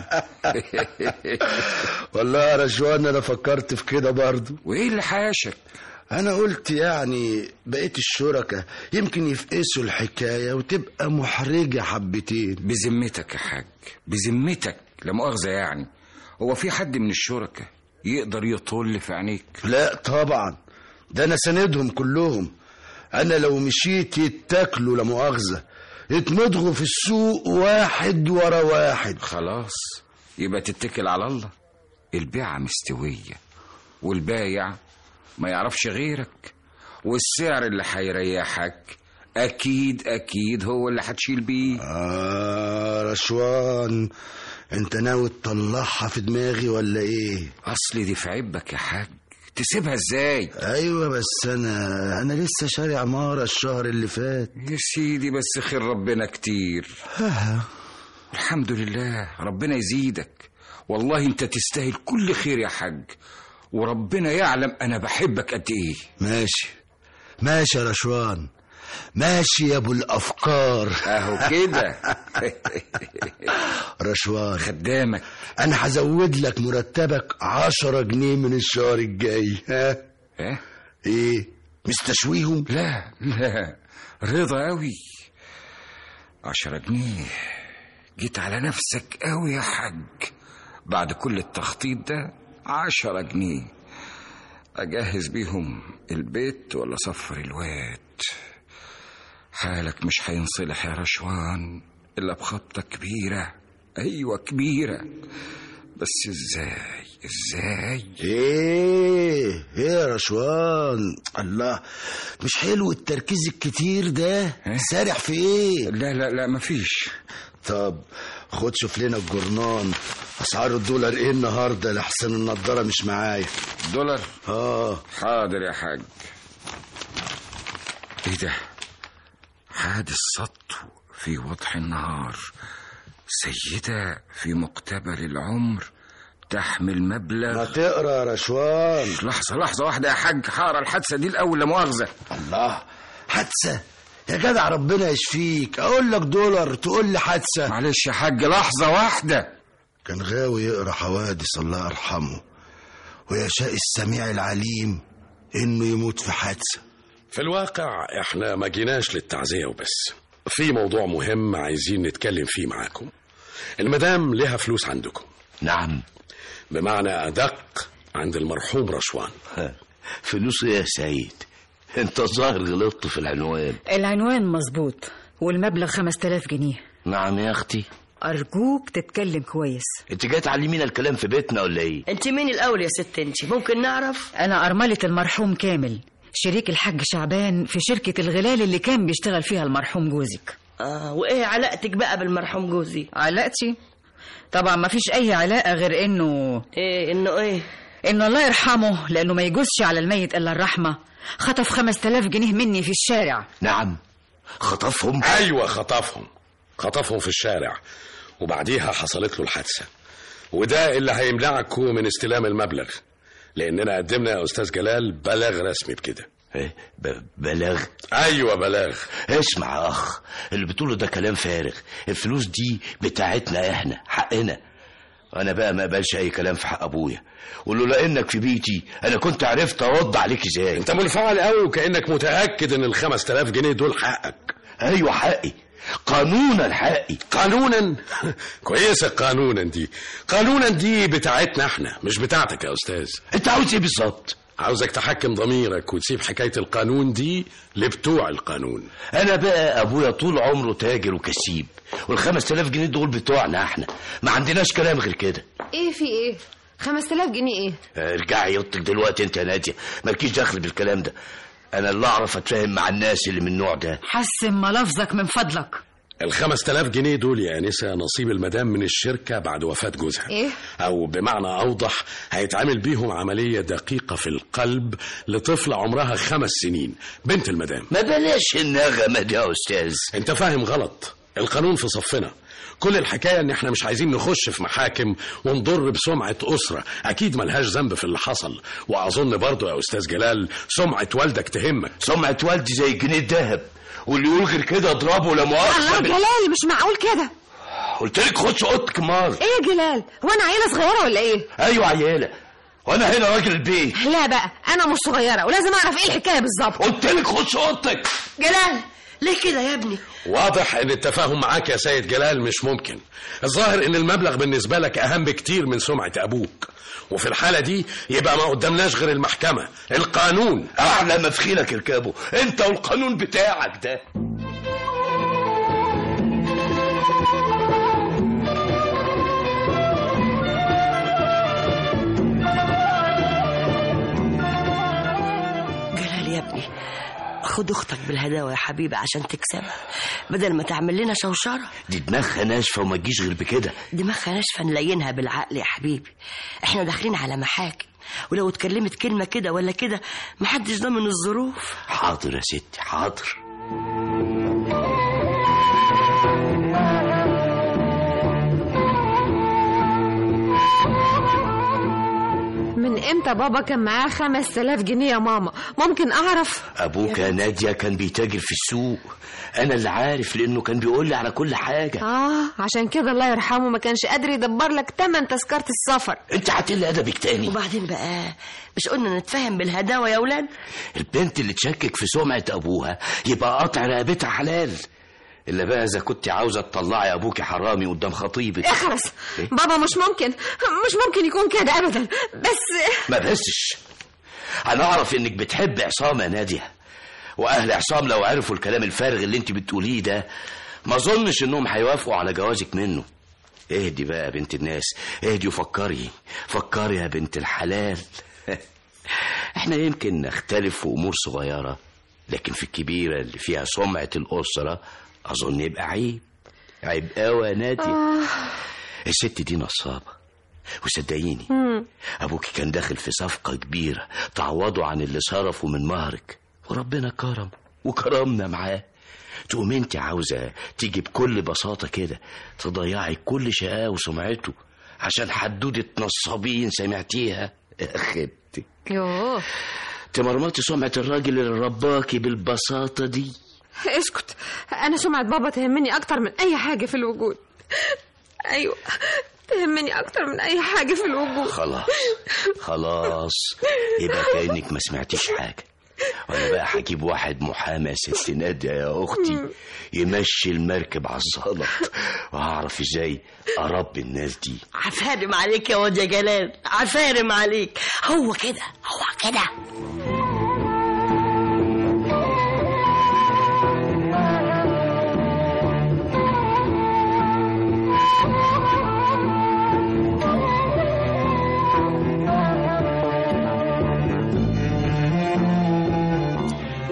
والله يا رشوان انا فكرت في كده برضو وايه اللي حاشك انا قلت يعني بقيت الشركة يمكن يفقسوا الحكاية وتبقى محرجة حبتين بذمتك يا حاج بذمتك لا مؤاخذة يعني هو في حد من الشركاء يقدر يطل في عينيك لا طبعا ده انا سندهم كلهم انا لو مشيت يتاكلوا لا مؤاخذة يتمضغوا في السوق واحد ورا واحد خلاص يبقى تتكل على الله البيعة مستوية والبايع ما يعرفش غيرك والسعر اللي هيريحك أكيد أكيد هو اللي هتشيل بيه آه رشوان انت ناوي تطلعها في دماغي ولا ايه أصل دي في عبك يا حاج تسيبها ازاي ايوه بس انا انا لسه شاري عمارة الشهر اللي فات يا سيدي بس خير ربنا كتير الحمد لله ربنا يزيدك والله انت تستاهل كل خير يا حاج وربنا يعلم انا بحبك قد ايه ماشي ماشي يا رشوان ماشي يا ابو الافكار اهو كده رشوان خدامك انا هزود لك مرتبك عشرة جنيه من الشهر الجاي ها اه ايه مستشويهم لا لا رضا قوي عشرة جنيه جيت على نفسك قوي يا حاج بعد كل التخطيط ده عشرة جنيه أجهز بيهم البيت ولا صفر الواد حالك مش هينصلح يا رشوان إلا بخبطة كبيرة أيوة كبيرة بس إزاي إزاي ايه ايه يا رشوان الله مش حلو التركيز الكتير ده سارح في ايه لا لا لا مفيش طب خد شوف لنا الجرنان اسعار الدولار ايه النهارده لحسن النضاره مش معايا دولار اه حاضر يا حاج ايه ده حادث سطو في وضح النهار سيدة في مقتبل العمر تحمل ما مبلغ تقرا يا رشوان لحظة لحظة واحدة يا حاج هقرا الحادثة دي الأول لا مؤاخذة الله حادثه يا جدع ربنا يشفيك اقول لك دولار تقول لي حادثه معلش يا حاج لحظة واحدة كان غاوي يقرا حوادث الله يرحمه ويشاء السميع العليم انه يموت في حادثه في الواقع احنا ما جيناش للتعزية وبس في موضوع مهم عايزين نتكلم فيه معاكم المدام لها فلوس عندكم نعم بمعنى أدق عند المرحوم رشوان فلوس ايه يا سيد انت الظاهر غلطت في العنوان العنوان مظبوط والمبلغ 5000 جنيه نعم يا اختي أرجوك تتكلم كويس انت جاي تعلمينا الكلام في بيتنا ولا ايه انت مين الاول يا ست انت ممكن نعرف أنا أرملة المرحوم كامل شريك الحاج شعبان في شركة الغلال اللي كان بيشتغل فيها المرحوم جوزك اه وايه علاقتك بقى بالمرحوم جوزي علاقتي طبعا ما فيش أي علاقة غير إنه ايه انه ايه إنه الله يرحمه لأنه ما يجوزش على الميت إلا الرحمة خطف 5000 جنيه مني في الشارع نعم خطفهم ايوه خطفهم خطفهم في الشارع وبعديها حصلت له الحادثه وده اللي هيمنعكم من استلام المبلغ لاننا قدمنا يا استاذ جلال بلاغ رسمي بكده ايه ب- بلاغ ايوه بلاغ اسمع يا اخ اللي بتقوله ده كلام فارغ الفلوس دي بتاعتنا احنا حقنا انا بقى ما اقبلش اي كلام في حق ابويا ولولا انك في بيتي انا كنت عرفت ارد عليك ازاي انت منفعل قوي وكانك متاكد ان ال 5000 جنيه دول حقك ايوه حقي قانونا حقي قانونا كويسه قانونا دي قانونا دي بتاعتنا احنا مش بتاعتك يا استاذ انت عاوز ايه بالظبط عاوزك تحكم ضميرك وتسيب حكايه القانون دي لبتوع القانون انا بقى ابويا طول عمره تاجر وكسيب والخمس تلاف جنيه دول بتوعنا احنا ما عندناش كلام غير كده ايه في ايه 5000 جنيه ايه اه، ارجعي يوطك دلوقتي انت يا ناديه مالكيش دخل بالكلام ده انا اللي اعرف اتفاهم مع الناس اللي من النوع ده حسن ملفظك من فضلك ال 5000 جنيه دول يا انسه نصيب المدام من الشركه بعد وفاه جوزها ايه او بمعنى اوضح هيتعمل بيهم عمليه دقيقه في القلب لطفله عمرها خمس سنين بنت المدام ما بلاش النغمه دي يا استاذ انت فاهم غلط القانون في صفنا كل الحكايه ان احنا مش عايزين نخش في محاكم ونضر بسمعه اسره اكيد ملهاش ذنب في اللي حصل واظن برضو يا استاذ جلال سمعه والدك تهمك سمعه والدي زي الجنيه الذهب واللي يقول غير كده اضربه لا الله مؤاخذه بال- جلال مش معقول كده قلت لك خش اوضتك مار ايه يا جلال هو انا عيله صغيره ولا ايه ايوه عياله وانا هنا راجل البيت لا بقى انا مش صغيره ولازم اعرف ايه الحكايه بالظبط قلت لك خش اوضتك جلال ليه كده يا ابني واضح ان التفاهم معاك يا سيد جلال مش ممكن الظاهر ان المبلغ بالنسبه لك اهم بكتير من سمعه ابوك وفي الحاله دي يبقى ما قدامناش غير المحكمه القانون اعلى ما في خيلك اركبه انت والقانون بتاعك ده جلال يا ابني خد اختك بالهداوه يا حبيبي عشان تكسبها بدل ما تعمل لنا شوشره دي دماغها ناشفه وما تجيش غير بكده دماغها ناشفه نلينها بالعقل يا حبيبي احنا داخلين على محاكم ولو اتكلمت كلمه كده ولا كده محدش ضامن الظروف حاضر يا ستي حاضر من امتى بابا كان معاه 5000 جنيه يا ماما ممكن اعرف ابوك يا ناديه كان بيتاجر في السوق انا اللي عارف لانه كان بيقول لي على كل حاجه اه عشان كده الله يرحمه ما كانش قادر يدبر لك تمن تذكره السفر انت هتقل ادبك تاني وبعدين بقى مش قلنا نتفاهم بالهداوه يا ولاد البنت اللي تشكك في سمعه ابوها يبقى قطع رقبتها حلال الا بقى اذا كنت عاوزه تطلعي ابوكي حرامي قدام خطيبك اخرس إيه؟ بابا مش ممكن مش ممكن يكون كده ابدا بس ما بسش انا اعرف انك بتحب عصام يا ناديه واهل عصام لو عرفوا الكلام الفارغ اللي انت بتقوليه ده ما اظنش انهم هيوافقوا على جوازك منه اهدي بقى يا بنت الناس اهدي وفكري فكري يا بنت الحلال احنا يمكن نختلف في امور صغيره لكن في الكبيره اللي فيها سمعه الاسره اظن يبقى عيب عيب قوي يا ناديه الست دي نصابه وصدقيني أبوك كان داخل في صفقة كبيرة تعوضه عن اللي صرفه من مهرك وربنا كرم وكرمنا معاه تقوم انت عاوزة تيجي بكل بساطة كده تضيعي كل شقاه وسمعته عشان حدودة نصابين سمعتيها يا خبتك يوه تمرمطي سمعة الراجل اللي رباكي بالبساطة دي اسكت انا سمعه بابا تهمني اكتر من اي حاجه في الوجود ايوه تهمني اكتر من اي حاجه في الوجود خلاص خلاص يبقى كأنك ما سمعتيش حاجة وانا بقى هجيب واحد محامي يا ست نادية يا اختي يمشي المركب على الزلط وهعرف ازاي اربي الناس دي عفارم عليك يا واد يا جلال عفارم عليك هو كده هو كده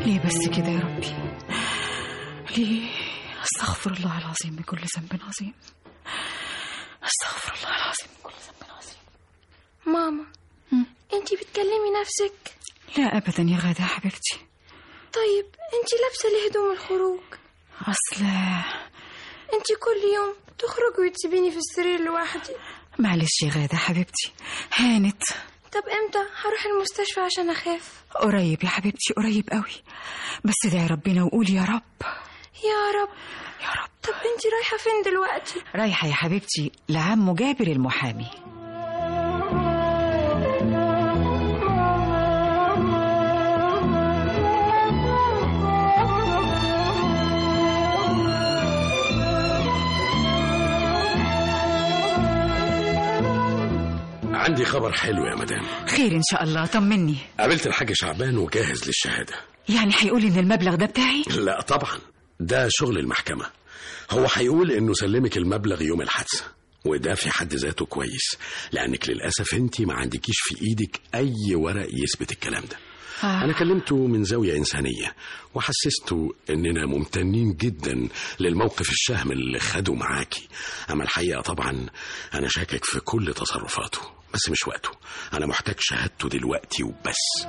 ليه بس كده يا ربي ليه استغفر الله العظيم من كل ذنب عظيم استغفر الله العظيم من كل ذنب عظيم ماما انتي بتكلمي نفسك لا ابدا يا غاده يا حبيبتي طيب انتي لابسه ليه هدوم الخروج اصل انتي كل يوم تخرجي وتسيبيني في السرير لوحدي معلش يا غاده حبيبتي هانت طب امتى هروح المستشفى عشان اخاف قريب يا حبيبتي قريب قوي بس ادعي ربنا وقول يا رب يا رب يا رب طب انتي رايحه فين دلوقتي رايحه يا حبيبتي لعمه جابر المحامي عندي خبر حلو يا مدام خير ان شاء الله طمني قابلت الحاج شعبان وجاهز للشهادة يعني هيقول ان المبلغ ده بتاعي لا طبعا ده شغل المحكمة هو هيقول انه سلمك المبلغ يوم الحادثة وده في حد ذاته كويس لانك للاسف انت ما عندكيش في ايدك اي ورق يثبت الكلام ده آه. أنا كلمته من زاوية إنسانية وحسسته إننا ممتنين جدا للموقف الشهم اللي خده معاكي أما الحقيقة طبعا أنا شاكك في كل تصرفاته بس مش وقته أنا محتاج شهادته دلوقتي وبس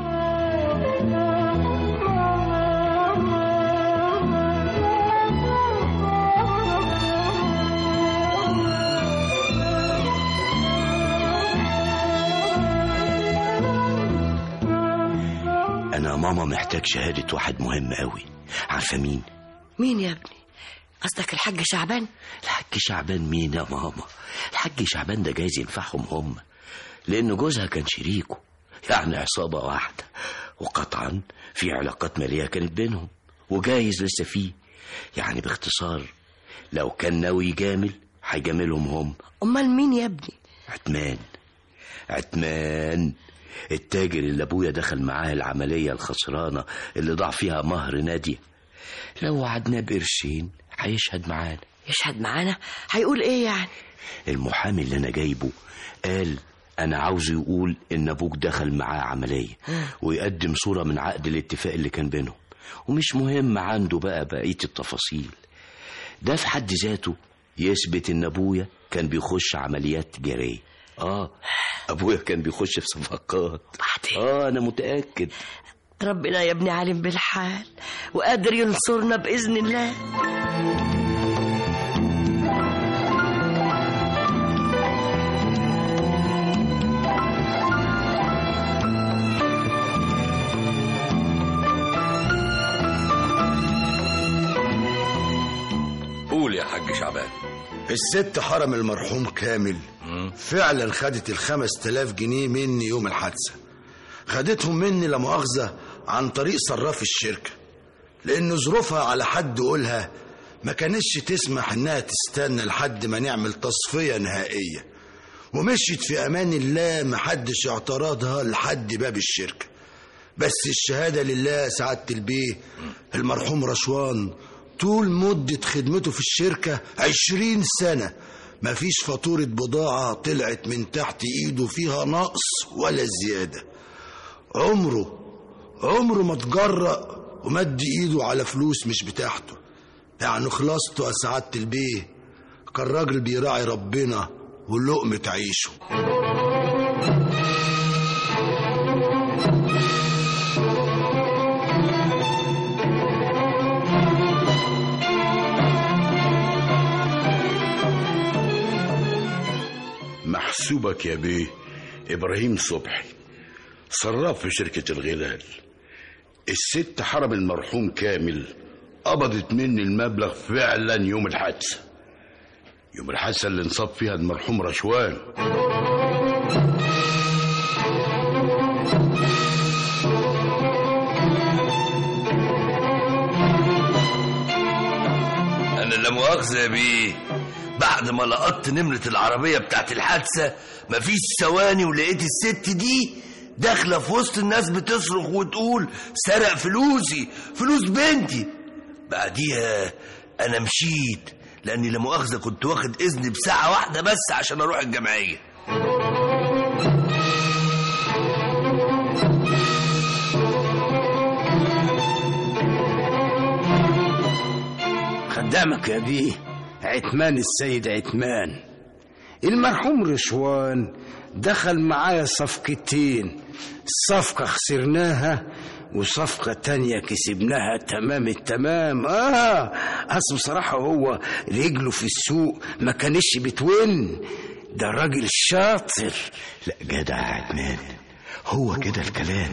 انا ماما محتاج شهادة واحد مهم قوي عارفة مين مين يا ابني قصدك الحاج شعبان الحاج شعبان مين يا ماما الحاج شعبان ده جايز ينفعهم هم لان جوزها كان شريكه يعني عصابة واحدة وقطعا في علاقات مالية كانت بينهم وجايز لسه فيه يعني باختصار لو كان ناوي يجامل هيجاملهم هم امال مين يا ابني عتمان عتمان التاجر اللي ابويا دخل معاه العملية الخسرانة اللي ضاع فيها مهر نادية لو وعدناه بقرشين هيشهد معانا يشهد معانا هيقول ايه يعني المحامي اللي انا جايبه قال انا عاوزه يقول ان ابوك دخل معاه عملية ويقدم صورة من عقد الاتفاق اللي كان بينهم ومش مهم عنده بقى بقية التفاصيل ده في حد ذاته يثبت ان ابويا كان بيخش عمليات تجارية اه ابويا كان بيخش في صفقات اه انا متأكد ربنا يا ابني عالم بالحال وقادر ينصرنا بإذن الله قول يا حاج شعبان الست حرم المرحوم كامل فعلا خدت الخمس تلاف جنيه مني يوم الحادثة خدتهم مني لمؤاخذة عن طريق صراف الشركة لأن ظروفها على حد قولها ما كانتش تسمح إنها تستنى لحد ما نعمل تصفية نهائية ومشيت في أمان الله محدش اعتراضها لحد باب الشركة بس الشهادة لله سعادة البيه المرحوم رشوان طول مدة خدمته في الشركة عشرين سنة مفيش فاتورة بضاعة طلعت من تحت ايده فيها نقص ولا زيادة عمره عمره ما تجرأ ومد ايده على فلوس مش بتاعته يعني خلاصته يا سعادة البيه كان راجل بيراعي ربنا ولقمة عيشه محسوبك يا بيه إبراهيم صبحي صراف في شركة الغلال الست حرم المرحوم كامل قبضت مني المبلغ فعلا يوم الحادثة يوم الحادثة اللي انصاب فيها المرحوم رشوان انا لا مؤاخذه يا بيه بعد ما لقطت نمرة العربية بتاعت الحادثة مفيش ثواني ولقيت الست دي داخلة في وسط الناس بتصرخ وتقول سرق فلوسي فلوس بنتي بعديها أنا مشيت لأني لا مؤاخذة كنت واخد إذن بساعة واحدة بس عشان أروح الجمعية كلامك يا بيه عتمان السيد عتمان المرحوم رشوان دخل معايا صفقتين صفقة خسرناها وصفقة تانية كسبناها تمام التمام آه أصل بصراحة هو رجله في السوق ما كانش بتون ده راجل شاطر لا جدع يا عدنان هو كده الكلام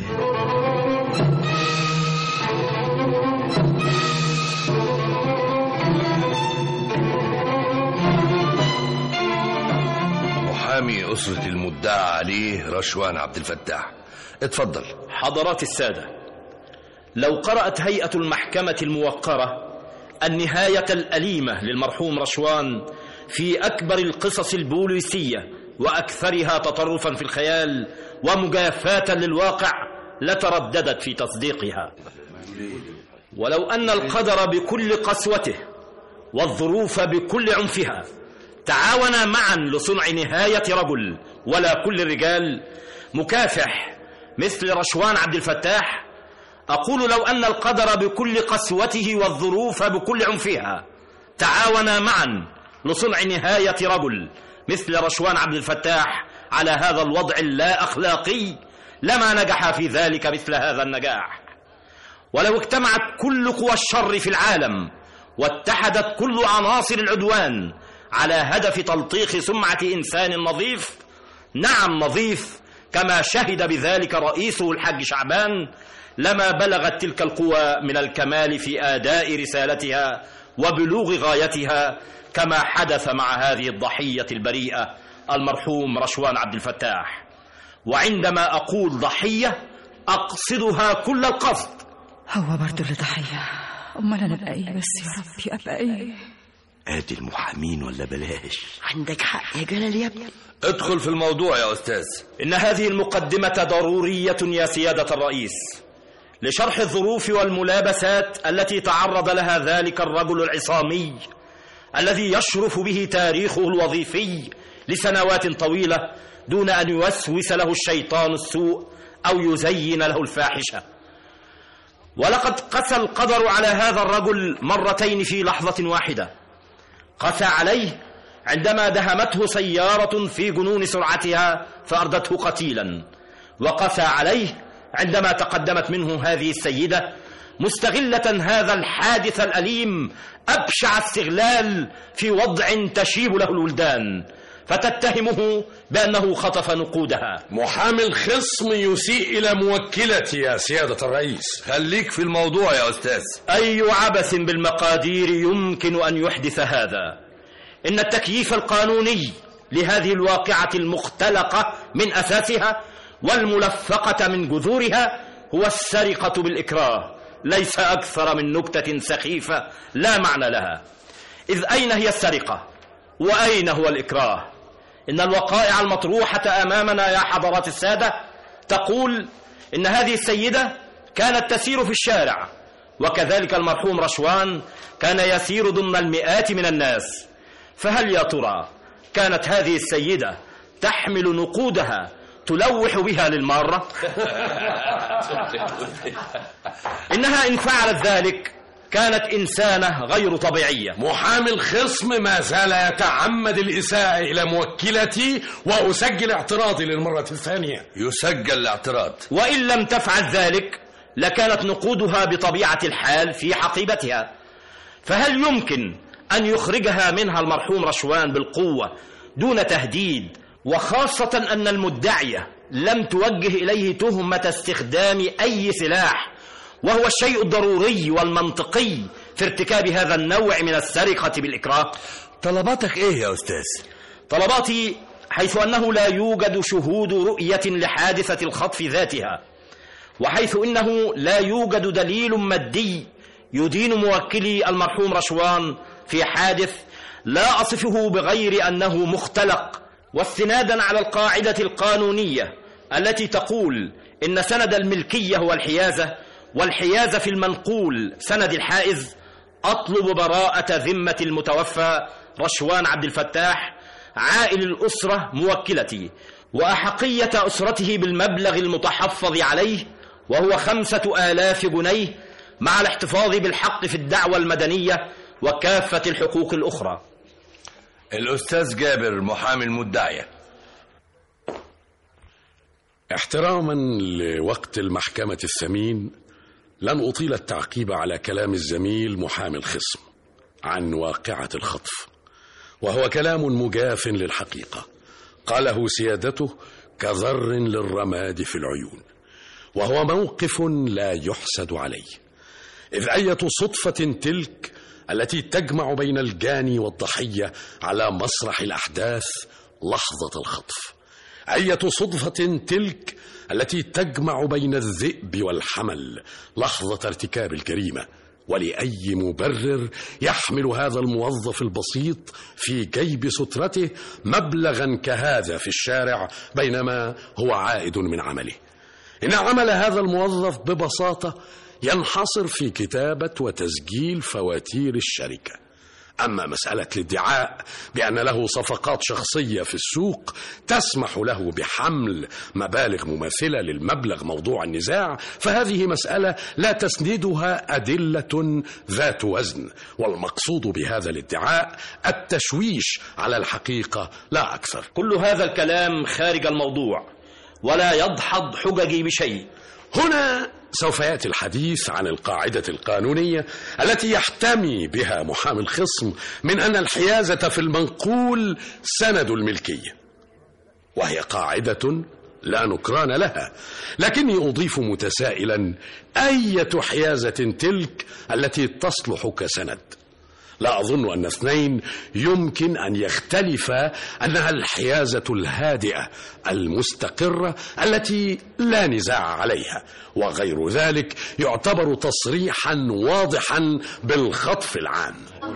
محامي أسرة المدعى عليه رشوان عبد الفتاح اتفضل حضرات السادة لو قرأت هيئة المحكمة الموقرة النهاية الأليمة للمرحوم رشوان في أكبر القصص البوليسية وأكثرها تطرفا في الخيال ومجافاة للواقع لترددت في تصديقها ولو أن القدر بكل قسوته والظروف بكل عنفها تعاونا معا لصنع نهاية رجل ولا كل الرجال مكافح مثل رشوان عبد الفتاح أقول لو أن القدر بكل قسوته والظروف بكل عنفها تعاونا معا لصنع نهاية رجل مثل رشوان عبد الفتاح على هذا الوضع اللا أخلاقي لما نجح في ذلك مثل هذا النجاح ولو اجتمعت كل قوى الشر في العالم واتحدت كل عناصر العدوان على هدف تلطيخ سمعة إنسان نظيف نعم نظيف كما شهد بذلك رئيسه الحاج شعبان لما بلغت تلك القوى من الكمال في آداء رسالتها وبلوغ غايتها كما حدث مع هذه الضحية البريئة المرحوم رشوان عبد الفتاح وعندما أقول ضحية أقصدها كل القصد هو برضه اللي ضحية أمال أنا أبقى إيه بس يا ربي أبقى إيه ادي المحامين ولا بلاش عندك حق يا جلال يا ابني ادخل في الموضوع يا أستاذ إن هذه المقدمة ضرورية يا سيادة الرئيس لشرح الظروف والملابسات التي تعرض لها ذلك الرجل العصامي الذي يشرف به تاريخه الوظيفي لسنوات طويلة دون أن يوسوس له الشيطان السوء أو يزين له الفاحشة ولقد قسى القدر على هذا الرجل مرتين في لحظة واحدة قسى عليه عندما دهمته سيارة في جنون سرعتها فأردته قتيلا وقسى عليه عندما تقدمت منه هذه السيدة مستغلة هذا الحادث الأليم أبشع استغلال في وضع تشيب له الولدان فتتهمه بأنه خطف نقودها محامي الخصم يسيء إلى موكلتي يا سيادة الرئيس خليك في الموضوع يا أستاذ أي عبث بالمقادير يمكن أن يحدث هذا إن التكييف القانوني لهذه الواقعة المختلقة من أساسها والملفقة من جذورها هو السرقة بالإكراه ليس أكثر من نكتة سخيفة لا معنى لها إذ أين هي السرقة وأين هو الإكراه إن الوقائع المطروحة أمامنا يا حضرات السادة تقول إن هذه السيدة كانت تسير في الشارع وكذلك المرحوم رشوان كان يسير ضمن المئات من الناس فهل يا ترى كانت هذه السيدة تحمل نقودها تلوح بها للمارة إنها إن فعلت ذلك كانت إنسانة غير طبيعية محامي الخصم ما زال يتعمد الإساءة إلى موكلتي وأسجل اعتراضي للمرة الثانية يسجل الاعتراض وإن لم تفعل ذلك لكانت نقودها بطبيعة الحال في حقيبتها فهل يمكن أن يخرجها منها المرحوم رشوان بالقوة دون تهديد وخاصة أن المدعية لم توجه إليه تهمة استخدام أي سلاح وهو الشيء الضروري والمنطقي في ارتكاب هذا النوع من السرقة بالإكراه طلباتك إيه يا أستاذ؟ طلباتي حيث أنه لا يوجد شهود رؤية لحادثة الخطف ذاتها وحيث إنه لا يوجد دليل مادي يدين موكلي المرحوم رشوان في حادث لا أصفه بغير أنه مختلق واستنادا على القاعدة القانونية التي تقول إن سند الملكية هو الحيازة والحيازة في المنقول سند الحائز أطلب براءة ذمة المتوفى رشوان عبد الفتاح عائل الأسرة موكلتي وأحقية أسرته بالمبلغ المتحفظ عليه وهو خمسة آلاف جنيه مع الاحتفاظ بالحق في الدعوة المدنية وكافة الحقوق الأخرى الأستاذ جابر محامي المدعية احتراما لوقت المحكمة الثمين لن أطيل التعقيب على كلام الزميل محامي الخصم عن واقعة الخطف وهو كلام مجاف للحقيقة قاله سيادته كذر للرماد في العيون وهو موقف لا يحسد عليه إذ أية صدفة تلك التي تجمع بين الجاني والضحية على مسرح الأحداث لحظة الخطف أية صدفة تلك التي تجمع بين الذئب والحمل لحظة ارتكاب الجريمة ولأي مبرر يحمل هذا الموظف البسيط في جيب سترته مبلغا كهذا في الشارع بينما هو عائد من عمله إن عمل هذا الموظف ببساطة ينحصر في كتابة وتسجيل فواتير الشركة أما مسألة الادعاء بأن له صفقات شخصية في السوق تسمح له بحمل مبالغ مماثلة للمبلغ موضوع النزاع فهذه مسألة لا تسندها أدلة ذات وزن والمقصود بهذا الادعاء التشويش على الحقيقة لا أكثر كل هذا الكلام خارج الموضوع ولا يدحض حججي بشيء هنا سوف ياتي الحديث عن القاعده القانونيه التي يحتمي بها محامي الخصم من ان الحيازه في المنقول سند الملكيه وهي قاعده لا نكران لها لكني اضيف متسائلا ايه حيازه تلك التي تصلح كسند لا أظن أن اثنين يمكن أن يختلفا أنها الحيازة الهادئة المستقرة التي لا نزاع عليها وغير ذلك يعتبر تصريحا واضحا بالخطف العام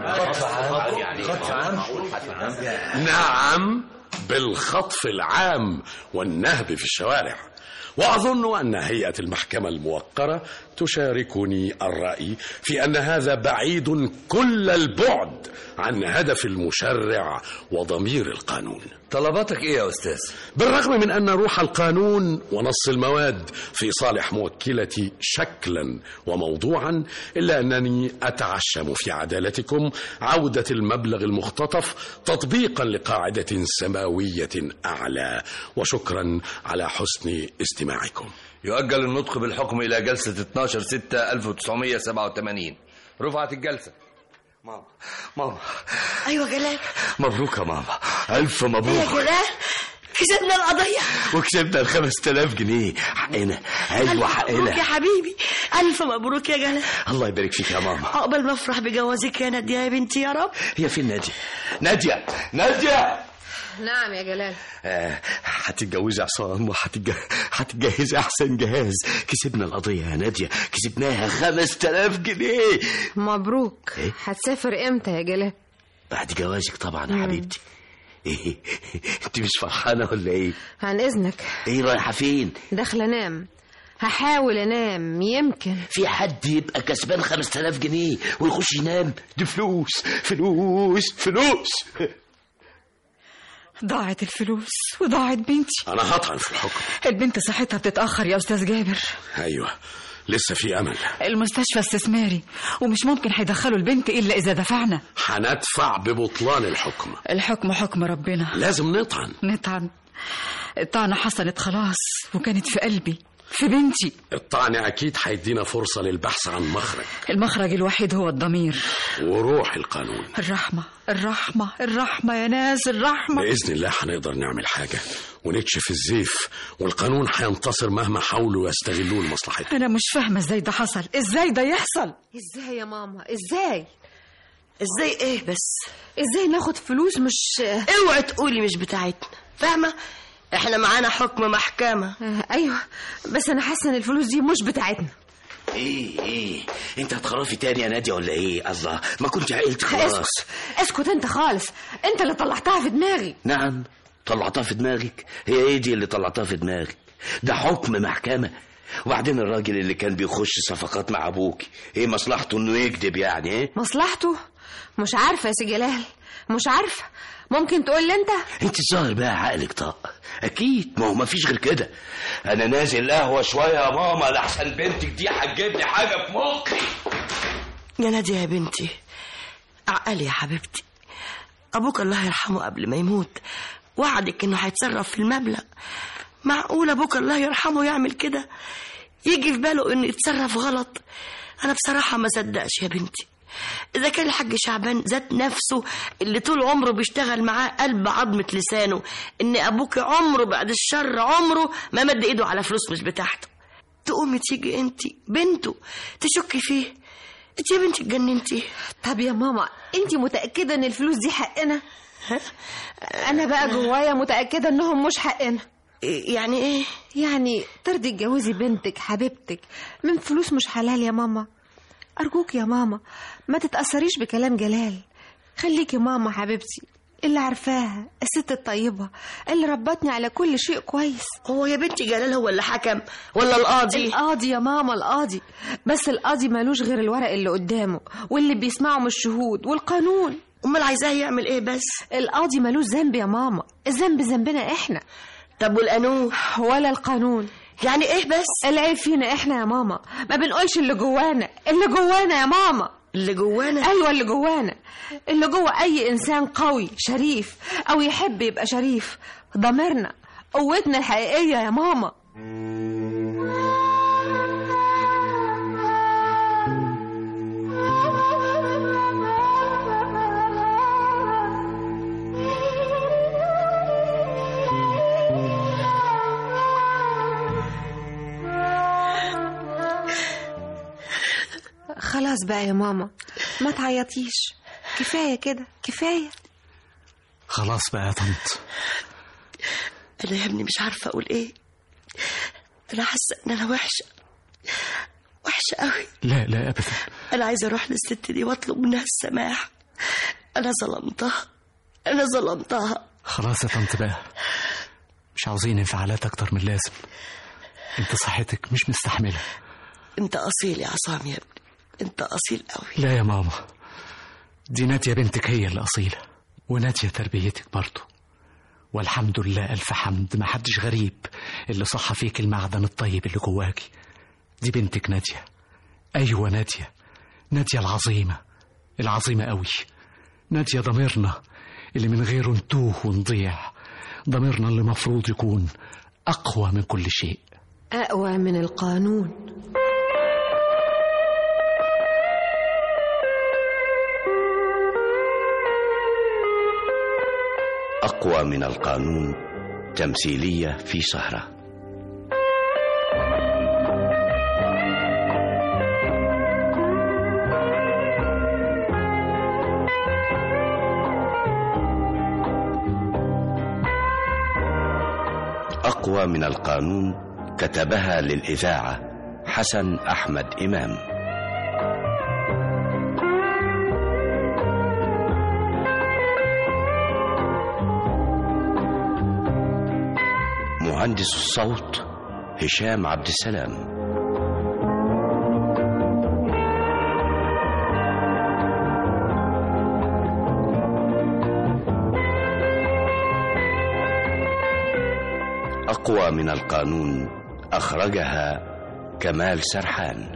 نعم بالخطف العام والنهب في الشوارع واظن ان هيئه المحكمه الموقره تشاركني الراي في ان هذا بعيد كل البعد عن هدف المشرع وضمير القانون طلباتك ايه يا استاذ بالرغم من ان روح القانون ونص المواد في صالح موكلتي شكلا وموضوعا الا انني اتعشم في عدالتكم عوده المبلغ المختطف تطبيقا لقاعده سماويه اعلى وشكرا على حسن استماعكم يؤجل النطق بالحكم إلى جلسة 12 6 1987 رفعت الجلسة ماما ماما ايوه جلال مبروك يا ماما ألف يا مبروك جلال كسبنا القضيه وكسبنا ال 5000 جنيه حقنا أيوة مبروك يا حقنا حبيبي الف مبروك يا جلال الله يبارك فيك يا ماما عقبال ما افرح بجوازك يا ناديه يا بنتي يا رب هي فين نادية نادية نادية نعم يا جلال آه، هتتجوزي عصام وهتتج- هتتجهزي احسن جهاز كسبنا القضيه يا ناديه كسبناها 5000 جنيه مبروك إيه؟ هتسافر امتى يا جلال بعد جوازك طبعا يا حبيبتي ايه انت مش فرحانه ولا ايه عن اذنك ايه رايحه فين داخله انام هحاول انام يمكن في حد يبقى كسبان 5000 جنيه ويخش ينام دي فلوس فلوس فلوس ضاعت الفلوس وضاعت بنتي انا هطعن في الحكم البنت صحتها بتتأخر يا أستاذ جابر ايوه لسه في امل المستشفى استثماري ومش ممكن هيدخلوا البنت إلا إذا دفعنا هندفع ببطلان الحكم الحكم حكم ربنا لازم نطعن نطعن الطعنة حصلت خلاص وكانت في قلبي في بنتي الطعن اكيد هيدينا فرصه للبحث عن مخرج المخرج الوحيد هو الضمير وروح القانون الرحمة الرحمة الرحمة يا ناس الرحمة باذن الله هنقدر نعمل حاجه ونكشف الزيف والقانون هينتصر مهما حاولوا يستغلوه لمصلحتهم أنا مش فاهمة إزاي ده حصل إزاي ده يحصل ازاي يا ماما ازاي ازاي ايه بس ازاي ناخد فلوس مش اوعي تقولي مش بتاعتنا فاهمه احنا معانا حكم محكمه آه، ايوه بس انا حاسه ان الفلوس دي مش بتاعتنا ايه ايه انت هتخرفي تاني يا ناديه ولا ايه الله ما كنت عقلت خلاص اسكت اسكت انت خالص انت اللي طلعتها في دماغي نعم طلعتها في دماغك هي ايه دي اللي طلعتها في دماغك ده حكم محكمة وبعدين الراجل اللي كان بيخش صفقات مع ابوك ايه مصلحته انه يكذب يعني ايه مصلحته مش عارفه يا سي جلال مش عارفه ممكن تقول لي انت انت الظاهر بقى عقلك طاق اكيد ما هو مفيش غير كده انا نازل قهوه شويه يا ماما لحسن بنتك دي هتجيب لي حاجه في مخي يا ناديه يا بنتي عقلي يا حبيبتي أبوك الله يرحمه قبل ما يموت وعدك إنه هيتصرف في المبلغ معقول أبوك الله يرحمه يعمل كده يجي في باله إنه يتصرف غلط أنا بصراحة ما صدقش يا بنتي إذا كان الحاج شعبان ذات نفسه اللي طول عمره بيشتغل معاه قلب عظمة لسانه إن أبوك عمره بعد الشر عمره ما مد إيده على فلوس مش بتاعته تقومي تيجي أنت بنته تشكي فيه أنت يا بنتي اتجننتي طب يا ماما انت متأكدة ان الفلوس دي حقنا انا بقى جوايا متأكدة انهم مش حقنا يعني ايه يعني ترضي تجوزي بنتك حبيبتك من فلوس مش حلال يا ماما ارجوك يا ماما ما تتأثريش بكلام جلال خليكي ماما حبيبتي اللي عارفاها الست الطيبة اللي ربتني على كل شيء كويس هو يا بنتي جلال هو اللي حكم ولا القاضي القاضي يا ماما القاضي بس القاضي مالوش غير الورق اللي قدامه واللي بيسمعه من الشهود والقانون امال عايزاه يعمل ايه بس القاضي مالوش ذنب يا ماما الذنب ذنبنا احنا طب والقانون ولا القانون يعني ايه بس العيب فينا احنا يا ماما ما بنقولش اللي جوانا اللي جوانا يا ماما اللي جوانا ايوه اللي جوانا اللي جوه اي انسان قوي شريف او يحب يبقى شريف ضميرنا قوتنا الحقيقيه يا ماما خلاص بقى يا ماما ما تعيطيش كفايه كده كفايه خلاص بقى يا طنط انا يا ابني مش عارفه اقول ايه انا حاسه ان انا وحشه وحشه قوي لا لا ابدا انا عايزه اروح للست دي واطلب منها السماح انا ظلمتها انا ظلمتها خلاص يا طنط بقى مش عاوزين انفعالات اكتر من اللازم انت صحتك مش مستحمله انت اصيل يا عصام يا ابني انت اصيل قوي لا يا ماما دي نادية بنتك هي اللي أصيلة ونادية تربيتك برضه والحمد لله ألف حمد ما حدش غريب اللي صح فيك المعدن الطيب اللي جواكي دي بنتك نادية أيوة نادية نادية العظيمة العظيمة قوي نادية ضميرنا اللي من غيره نتوه ونضيع ضميرنا اللي مفروض يكون أقوى من كل شيء اقوى من القانون أقوى من القانون تمثيلية في سهرة أقوى من القانون كتبها للإذاعة حسن أحمد إمام مهندس الصوت هشام عبد السلام أقوى من القانون أخرجها كمال سرحان